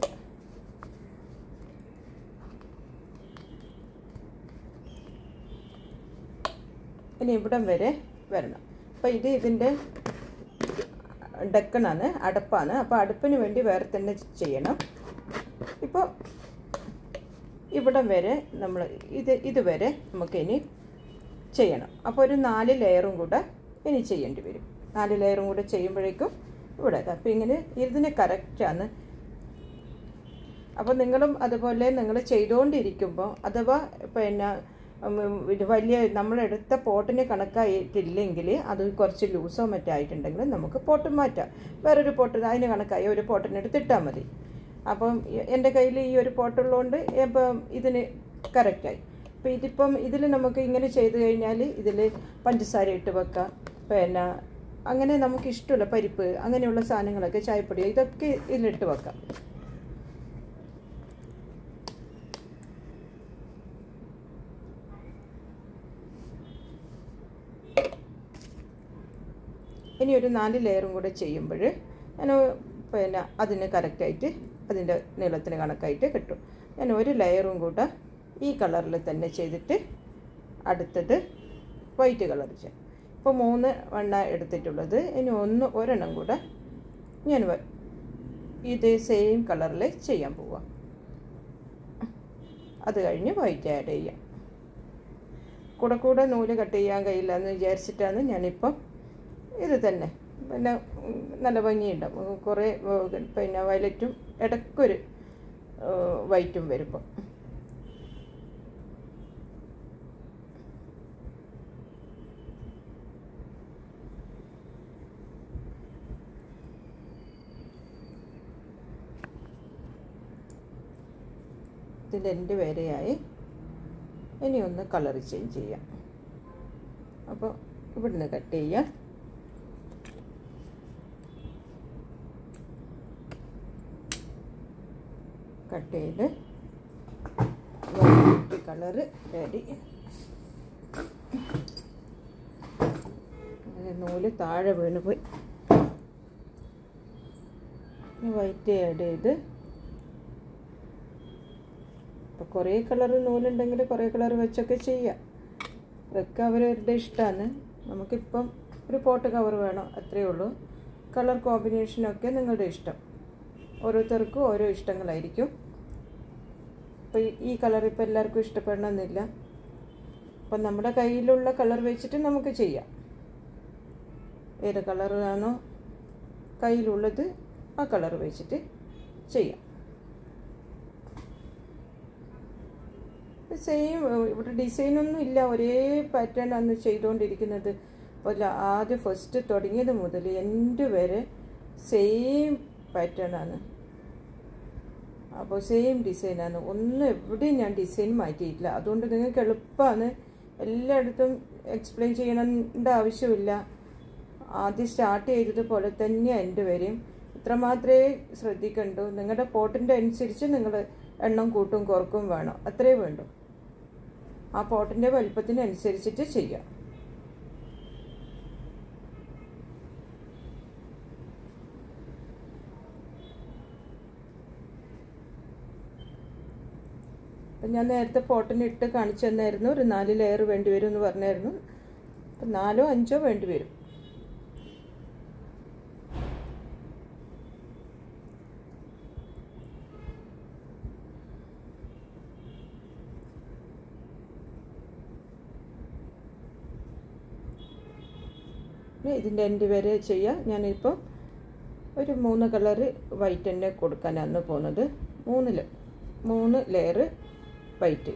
ഇനി ഇവിടം വരെ വരണം അപ്പോൾ ഇത് ഇതിൻ്റെ ഡക്കണാണ് അടപ്പാണ് അപ്പോൾ അടുപ്പിന് വേണ്ടി വേറെ തന്നെ ചെയ്യണം ഇപ്പോൾ ഇവിടം വരെ നമ്മൾ ഇത് ഇതുവരെ നമുക്കിനി ചെയ്യണം അപ്പോൾ ഒരു നാല് ലെയറും കൂടെ ഇനി ചെയ്യേണ്ടി വരും നാല് ലെയറും കൂടെ ചെയ്യുമ്പോഴേക്കും ഇവിടെ അപ്പോൾ ഇങ്ങനെ ഇതിന് കറക്റ്റാണ് അപ്പോൾ നിങ്ങളും അതുപോലെ നിങ്ങൾ ചെയ്തുകൊണ്ടിരിക്കുമ്പോൾ അഥവാ പിന്നെ ഇത് വലിയ നമ്മളെടുത്ത പോട്ടിന് കണക്കായിട്ടില്ലെങ്കിൽ അത് കുറച്ച് ലൂസോ മറ്റോ ആയിട്ടുണ്ടെങ്കിൽ നമുക്ക് പോട്ട് മാറ്റാം വേറൊരു പോട്ട് അതിന് കണക്കായി ഒരു പോട്ടിനെടുത്ത് ഇട്ടാൽ മതി അപ്പം എൻ്റെ കയ്യിൽ ഈ ഒരു പോട്ടുള്ളതുകൊണ്ട് ഇപ്പം ഇതിന് കറക്റ്റായി അപ്പോൾ ഇതിപ്പം ഇതിൽ നമുക്ക് ഇങ്ങനെ ചെയ്ത് കഴിഞ്ഞാൽ ഇതിൽ പഞ്ചസാര ഇട്ട് വെക്കാം പിന്നെ അങ്ങനെ നമുക്ക് ഇഷ്ടമുള്ള പരിപ്പ് അങ്ങനെയുള്ള സാധനങ്ങളൊക്കെ ചായപ്പൊടി ഇതൊക്കെ ഇതിലിട്ട് വെക്കാം ഇനി ഒരു നാല് ലെയറും കൂടെ ചെയ്യുമ്പോൾ ഞാൻ പിന്നെ അതിന് കറക്റ്റായിട്ട് അതിൻ്റെ നീളത്തിന് കണക്കായിട്ട് കിട്ടും ഞാൻ ഒരു ലെയറും കൂടെ ഈ കളറിൽ തന്നെ ചെയ്തിട്ട് അടുത്തത് വൈറ്റ് കളർ ചെയ്യാം ഇപ്പോൾ മൂന്ന് വണ്ണ എടുത്തിട്ടുള്ളത് ഇനി ഒന്ന് ഒരെണ്ണം കൂടെ ഞാൻ ഇത് സെയിം കളറിൽ ചെയ്യാൻ പോവാം അത് കഴിഞ്ഞ് വൈറ്റ് ആഡ് ചെയ്യാം കൂടെ കൂടെ നൂല് കട്ട് ചെയ്യാൻ കഴിയില്ല എന്ന് വിചാരിച്ചിട്ടാണ് ഞാനിപ്പം ഇത് തന്നെ പിന്നെ നല്ല ഭംഗിയുണ്ടാവും കുറേ പിന്നെ വയലറ്റും ഇടയ്ക്കൊരു വൈറ്റും വരുമ്പോൾ ഇത് രണ്ട് വരെയായി ഇനി ഒന്ന് കളർ ചേഞ്ച് ചെയ്യാം അപ്പോൾ ഇവിടുന്ന് കട്ട് ചെയ്യാം കട്ട് ചെയ്ത് വൈറ്റ് കളറ് റെഡി നൂല് താഴെ വീണ് പോയി വൈറ്റ് ആഡ് ചെയ്ത് അപ്പോൾ കുറേ കളർ നൂലുണ്ടെങ്കിൽ കുറേ കളർ വെച്ചൊക്കെ ചെയ്യാം ഇതൊക്കെ അവരവരുടെ ഇഷ്ടമാണ് നമുക്കിപ്പം ഒരു പോട്ട് കവർ വേണം അത്രയേ ഉള്ളൂ കളർ കോമ്പിനേഷനൊക്കെ നിങ്ങളുടെ ഇഷ്ടം ഓരോരുത്തർക്കും ഓരോ ഇഷ്ടങ്ങളായിരിക്കും അപ്പോൾ ഈ കളർ ഇപ്പോൾ എല്ലാവർക്കും ഇഷ്ടപ്പെടണമെന്നില്ല അപ്പം നമ്മുടെ കയ്യിലുള്ള കളർ വെച്ചിട്ട് നമുക്ക് ചെയ്യാം ഏത് കളറാണോ കയ്യിലുള്ളത് ആ കളർ വെച്ചിട്ട് ചെയ്യാം സെയിം ഇവിടെ ഡിസൈനൊന്നും ഇല്ല ഒരേ പാറ്റേൺ ആണ് ചെയ്തുകൊണ്ടിരിക്കുന്നത് അപ്പോൾ ആദ്യം ഫസ്റ്റ് തുടങ്ങിയത് മുതൽ എൻ്റെ വരെ സെയിം പാറ്റേൺ ആണ് അപ്പോൾ സെയിം ഡിസൈനാണ് ഒന്നും എവിടെയും ഞാൻ ഡിസൈൻ മാറ്റിയിട്ടില്ല അതുകൊണ്ട് നിങ്ങൾക്ക് എളുപ്പമാണ് എല്ലായിടത്തും എക്സ്പ്ലെയിൻ ചെയ്യണേണ്ട ആവശ്യമില്ല ആദ്യം സ്റ്റാർട്ട് ചെയ്തതുപോലെ തന്നെ എൻ്റെ വരെയും ഇത്ര മാത്രമേ ശ്രദ്ധിക്കണ്ടൂ നിങ്ങളുടെ പോട്ടിൻ്റെ അനുസരിച്ച് നിങ്ങൾ എണ്ണം കൂട്ടും കുറക്കും വേണം അത്രേ വേണ്ടൂ ആ പോട്ടിൻ്റെ വലുപ്പത്തിനനുസരിച്ചിട്ട് ചെയ്യാം അപ്പം ഞാൻ നേരത്തെ പോട്ടിന് ഇട്ട് കാണിച്ചു തന്നായിരുന്നു ഒരു നാല് ലെയർ വേണ്ടി വരും എന്ന് പറഞ്ഞായിരുന്നു അപ്പം നാലോ അഞ്ചോ വേണ്ടി വരും ഇതിൻ്റെ എൻഡ് വരെ ചെയ്യാം ഞാനിപ്പോൾ ഒരു മൂന്ന് കളറ് വൈറ്റ് തന്നെ കൊടുക്കാനാണ് പോകുന്നത് മൂന്നിൽ മൂന്ന് ലെയർ വൈറ്റ്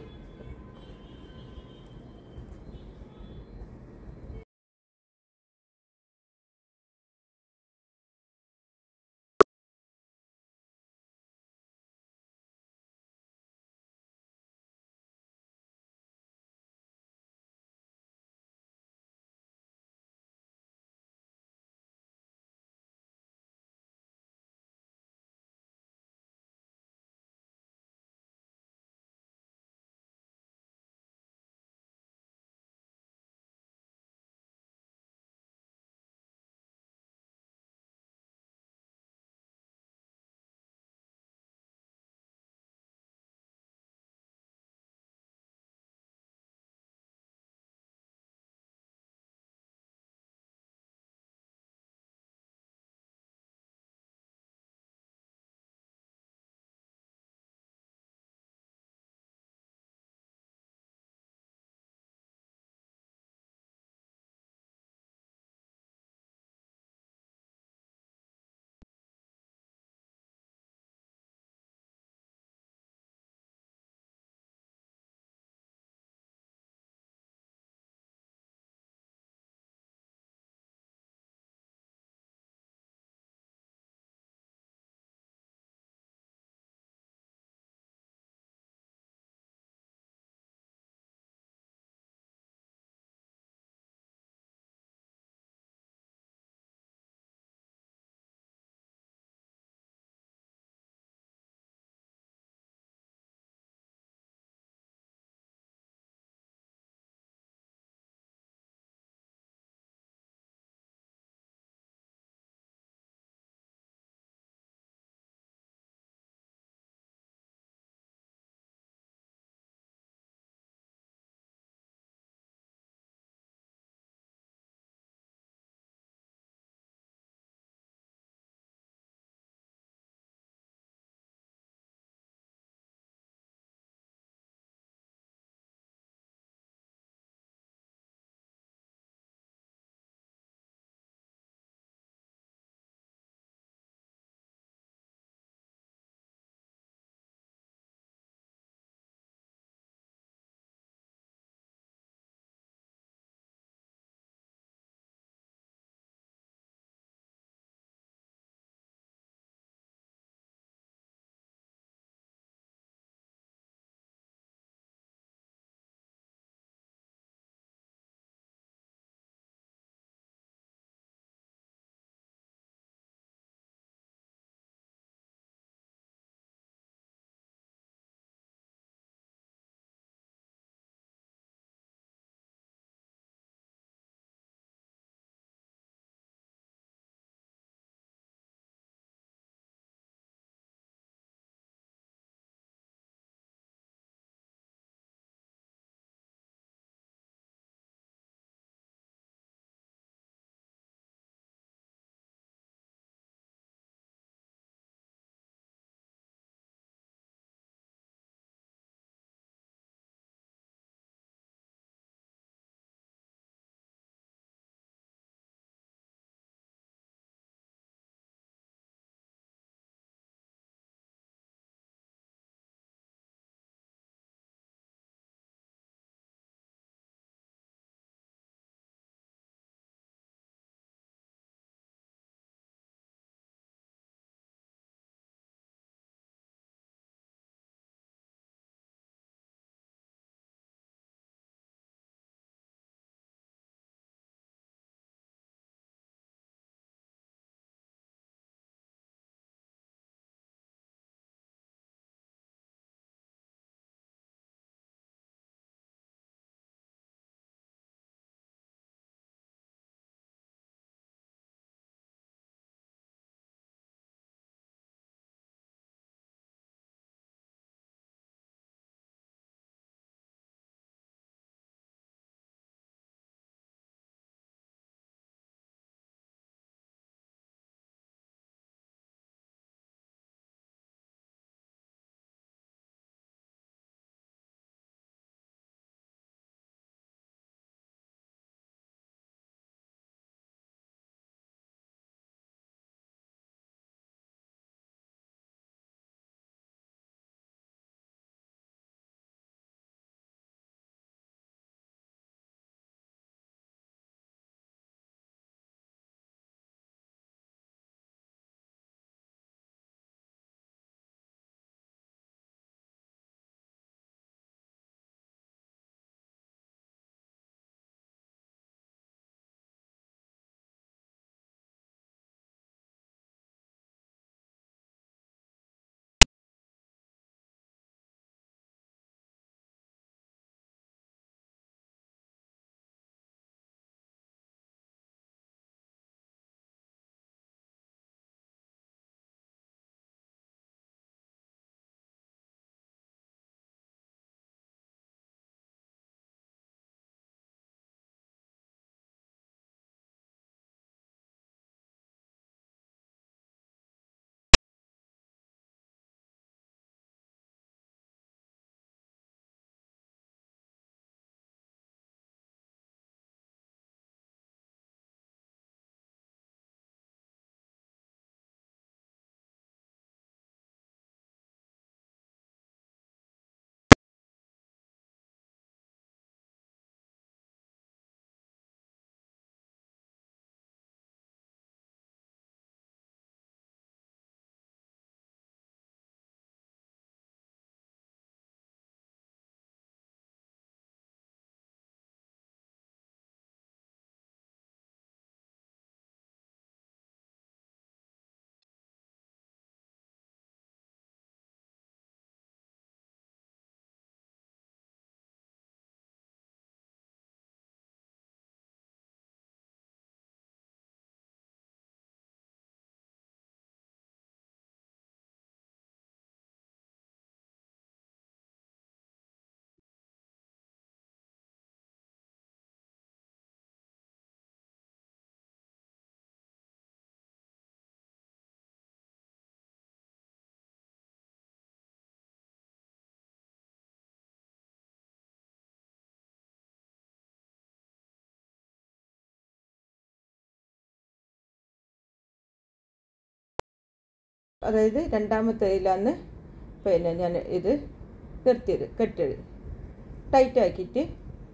അതായത് രണ്ടാമത്തേതിലാന്ന് പിന്നെ ഞാൻ ഇത് നിർത്തിയത് കെട്ടത് ടൈറ്റാക്കിയിട്ട്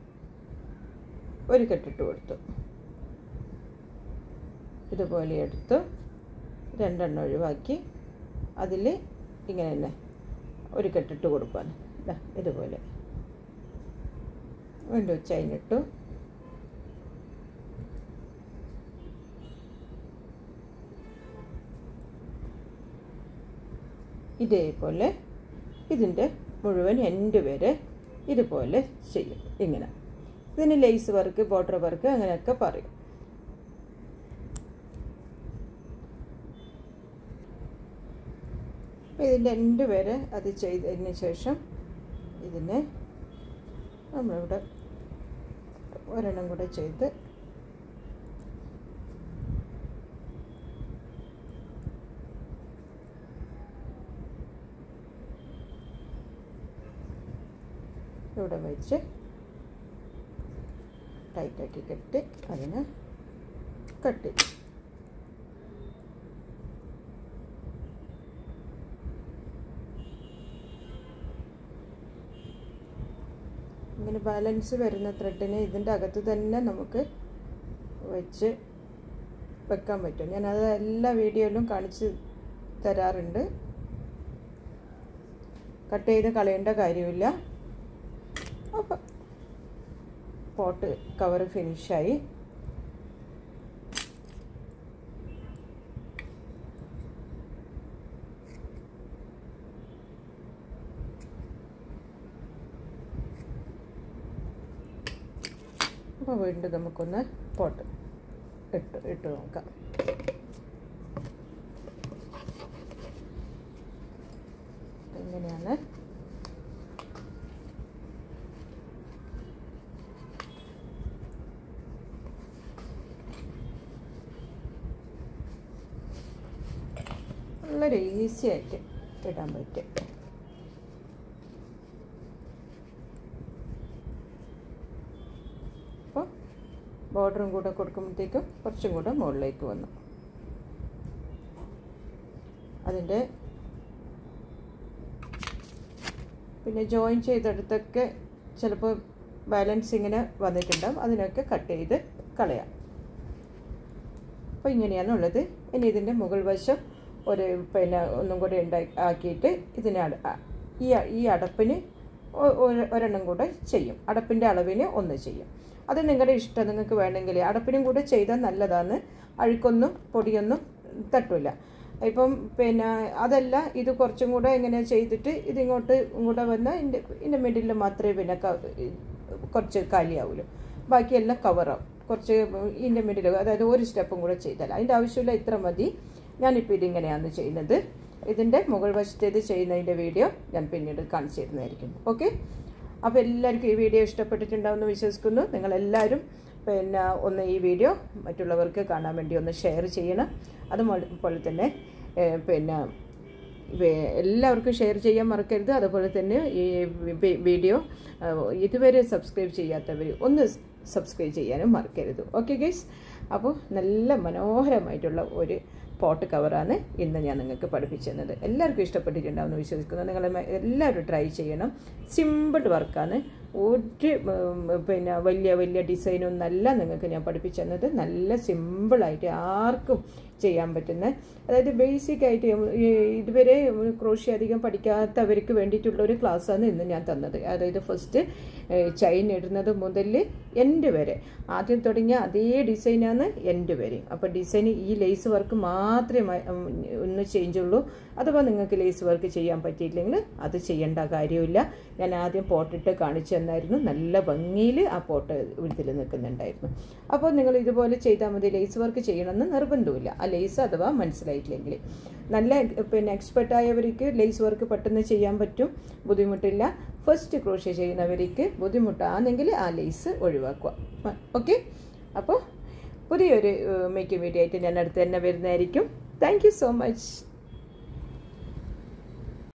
ഒരു കെട്ടിട്ട് കൊടുത്തു ഇതുപോലെ എടുത്തു രണ്ടെണ്ണം ഒഴിവാക്കി അതിൽ ഇങ്ങനെ തന്നെ ഒരു കെട്ടിട്ട് കൊടുക്കാൻ ഇതാ ഇതുപോലെ വീണ്ടും ചൈനിട്ടു ഇതേപോലെ ഇതിൻ്റെ മുഴുവൻ എൻ്റെ വരെ ഇതുപോലെ ചെയ്യും ഇങ്ങനെ ഇതിന് ലേസ് വർക്ക് ബോർഡർ വർക്ക് അങ്ങനെയൊക്കെ പറയും ഇതിൻ്റെ എൻ്റെ വരെ അത് ചെയ്തതിന് ശേഷം ഇതിനെ നമ്മളിവിടെ ഒരെണ്ണം കൂടെ ചെയ്ത് ഇവിടെ വെച്ച് ടൈറ്റാക്കി കെട്ടി അതിന് കട്ടി ഇങ്ങനെ ബാലൻസ് വരുന്ന ത്രെഡിനെ ഇതിൻ്റെ അകത്ത് തന്നെ നമുക്ക് വെച്ച് വെക്കാൻ പറ്റും ഞാനത് എല്ലാ വീഡിയോയിലും കാണിച്ച് തരാറുണ്ട് കട്ട് ചെയ്ത് കളയേണ്ട കാര്യമില്ല അപ്പം പോട്ട് കവർ ഫിനിഷായി അപ്പോൾ വീണ്ടും നമുക്കൊന്ന് പോട്ട് ഇട്ട് ഇട്ട് നോക്കാം ഇങ്ങനെയാണ് വളരെ ഈസി ആയിട്ട് ഇടാൻ പറ്റും അപ്പോൾ ബോർഡറും കൂടെ കൊടുക്കുമ്പോഴത്തേക്കും കുറച്ചും കൂടെ മുകളിലേക്ക് വന്നു അതിൻ്റെ പിന്നെ ജോയിൻ ചെയ്തെടുത്തൊക്കെ ചിലപ്പോൾ ബാലൻസ് ഇങ്ങനെ വന്നിട്ടുണ്ടാവും അതിനൊക്കെ കട്ട് ചെയ്ത് കളയാം അപ്പോൾ ഇങ്ങനെയാണുള്ളത് ഇനി ഇതിൻ്റെ മുകൾ വശം ഒരു പിന്നെ ഒന്നും കൂടെ ഉണ്ടാക്കി ആക്കിയിട്ട് ഇതിനെ അട ഈ ഈ അടപ്പിന് ഒരെണ്ണം കൂടെ ചെയ്യും അടപ്പിൻ്റെ അളവിന് ഒന്ന് ചെയ്യും അത് നിങ്ങളുടെ ഇഷ്ടം നിങ്ങൾക്ക് വേണമെങ്കിൽ അടപ്പിനും കൂടെ ചെയ്താൽ നല്ലതാണ് അഴുക്കൊന്നും പൊടിയൊന്നും തട്ടില്ല ഇപ്പം പിന്നെ അതല്ല ഇത് കുറച്ചും കൂടെ ഇങ്ങനെ ചെയ്തിട്ട് ഇതിങ്ങോട്ട് കൂടെ വന്നാൽ ഇതിൻ്റെ ഇതിൻ്റെ മിഡിൽ മാത്രമേ പിന്നെ കുറച്ച് കാലിയാവുള്ളൂ ബാക്കിയെല്ലാം കവറാവും കുറച്ച് ഇതിൻ്റെ മിഡിൽ അതായത് ഒരു സ്റ്റെപ്പും കൂടെ ചെയ്താൽ അതിൻ്റെ ആവശ്യമില്ല ഇത്ര മതി ഞാനിപ്പോൾ ഇതിങ്ങനെയാണ് ചെയ്യുന്നത് ഇതിൻ്റെ മുകൾ വശത്തേത് ചെയ്യുന്നതിൻ്റെ വീഡിയോ ഞാൻ പിന്നീട് കാണിച്ചു തരുന്നതായിരിക്കും ഓക്കെ അപ്പോൾ എല്ലാവർക്കും ഈ വീഡിയോ ഇഷ്ടപ്പെട്ടിട്ടുണ്ടാവുമെന്ന് വിശ്വസിക്കുന്നു നിങ്ങളെല്ലാവരും പിന്നെ ഒന്ന് ഈ വീഡിയോ മറ്റുള്ളവർക്ക് കാണാൻ വേണ്ടി ഒന്ന് ഷെയർ ചെയ്യണം അതുപോലെ തന്നെ പിന്നെ എല്ലാവർക്കും ഷെയർ ചെയ്യാൻ മറക്കരുത് അതുപോലെ തന്നെ ഈ വീഡിയോ ഇതുവരെ സബ്സ്ക്രൈബ് ചെയ്യാത്തവർ ഒന്ന് സബ്സ്ക്രൈബ് ചെയ്യാനും മറക്കരുത് ഓക്കെ ഗൈസ് അപ്പോൾ നല്ല മനോഹരമായിട്ടുള്ള ഒരു പോട്ട് കവറാണ് ഇന്ന് ഞാൻ നിങ്ങൾക്ക് പഠിപ്പിച്ചു തന്നത് എല്ലാവർക്കും ഇഷ്ടപ്പെട്ടിട്ടുണ്ടാവുമെന്ന് വിശ്വസിക്കുന്നു നിങ്ങൾ എല്ലാവരും ട്രൈ ചെയ്യണം സിമ്പിൾ വർക്കാണ് ഒരു പിന്നെ വലിയ വലിയ ഡിസൈനൊന്നല്ല നിങ്ങൾക്ക് ഞാൻ പഠിപ്പിച്ചു തന്നത് നല്ല സിമ്പിളായിട്ട് ആർക്കും ചെയ്യാൻ പറ്റുന്ന അതായത് ബേസിക് ആയിട്ട് ഇതുവരെ ക്രോഷ്യ അധികം പഠിക്കാത്തവർക്ക് വേണ്ടിയിട്ടുള്ള ഒരു ക്ലാസ്സാണ് ഇന്ന് ഞാൻ തന്നത് അതായത് ഫസ്റ്റ് ചൈൻ ഇടുന്നത് മുതൽ എൻ്റെ വരെ ആദ്യം തുടങ്ങിയ അതേ ഡിസൈനാണ് എൻ്റെ വരെ അപ്പോൾ ഡിസൈൻ ഈ ലേസ് വർക്ക് മാത്രമേ ഒന്ന് ചേഞ്ച് ഉള്ളൂ അഥവാ നിങ്ങൾക്ക് ലേസ് വർക്ക് ചെയ്യാൻ പറ്റിയില്ലെങ്കിൽ അത് ചെയ്യേണ്ട കാര്യമില്ല ഞാൻ ആദ്യം പോട്ടിട്ട് കാണിച്ചു തന്നായിരുന്നു നല്ല ഭംഗിയിൽ ആ പോട്ട് ഇതിൽ നിൽക്കുന്നുണ്ടായിരുന്നു അപ്പോൾ നിങ്ങൾ ഇതുപോലെ ചെയ്താൽ മതി ലേസ് വർക്ക് ചെയ്യണമെന്ന് നിർബന്ധമില്ല ആ ലേസ് അഥവാ മനസ്സിലായിട്ടില്ലെങ്കിൽ നല്ല പിന്നെ എക്സ്പെർട്ട് ആയവർക്ക് ലേസ് വർക്ക് പെട്ടെന്ന് ചെയ്യാൻ പറ്റും ബുദ്ധിമുട്ടില്ല ഫസ്റ്റ് ക്രോഷ്യ ചെയ്യുന്നവർക്ക് ബുദ്ധിമുട്ടാണെങ്കിൽ ആ ലേസ് ഒഴിവാക്കുക ഓക്കെ അപ്പോൾ പുതിയൊരു മേക്കിംഗ് വീഡിയോ ആയിട്ട് ഞാൻ അടുത്ത് തന്നെ വരുന്നതായിരിക്കും താങ്ക് യു സോ മച്ച്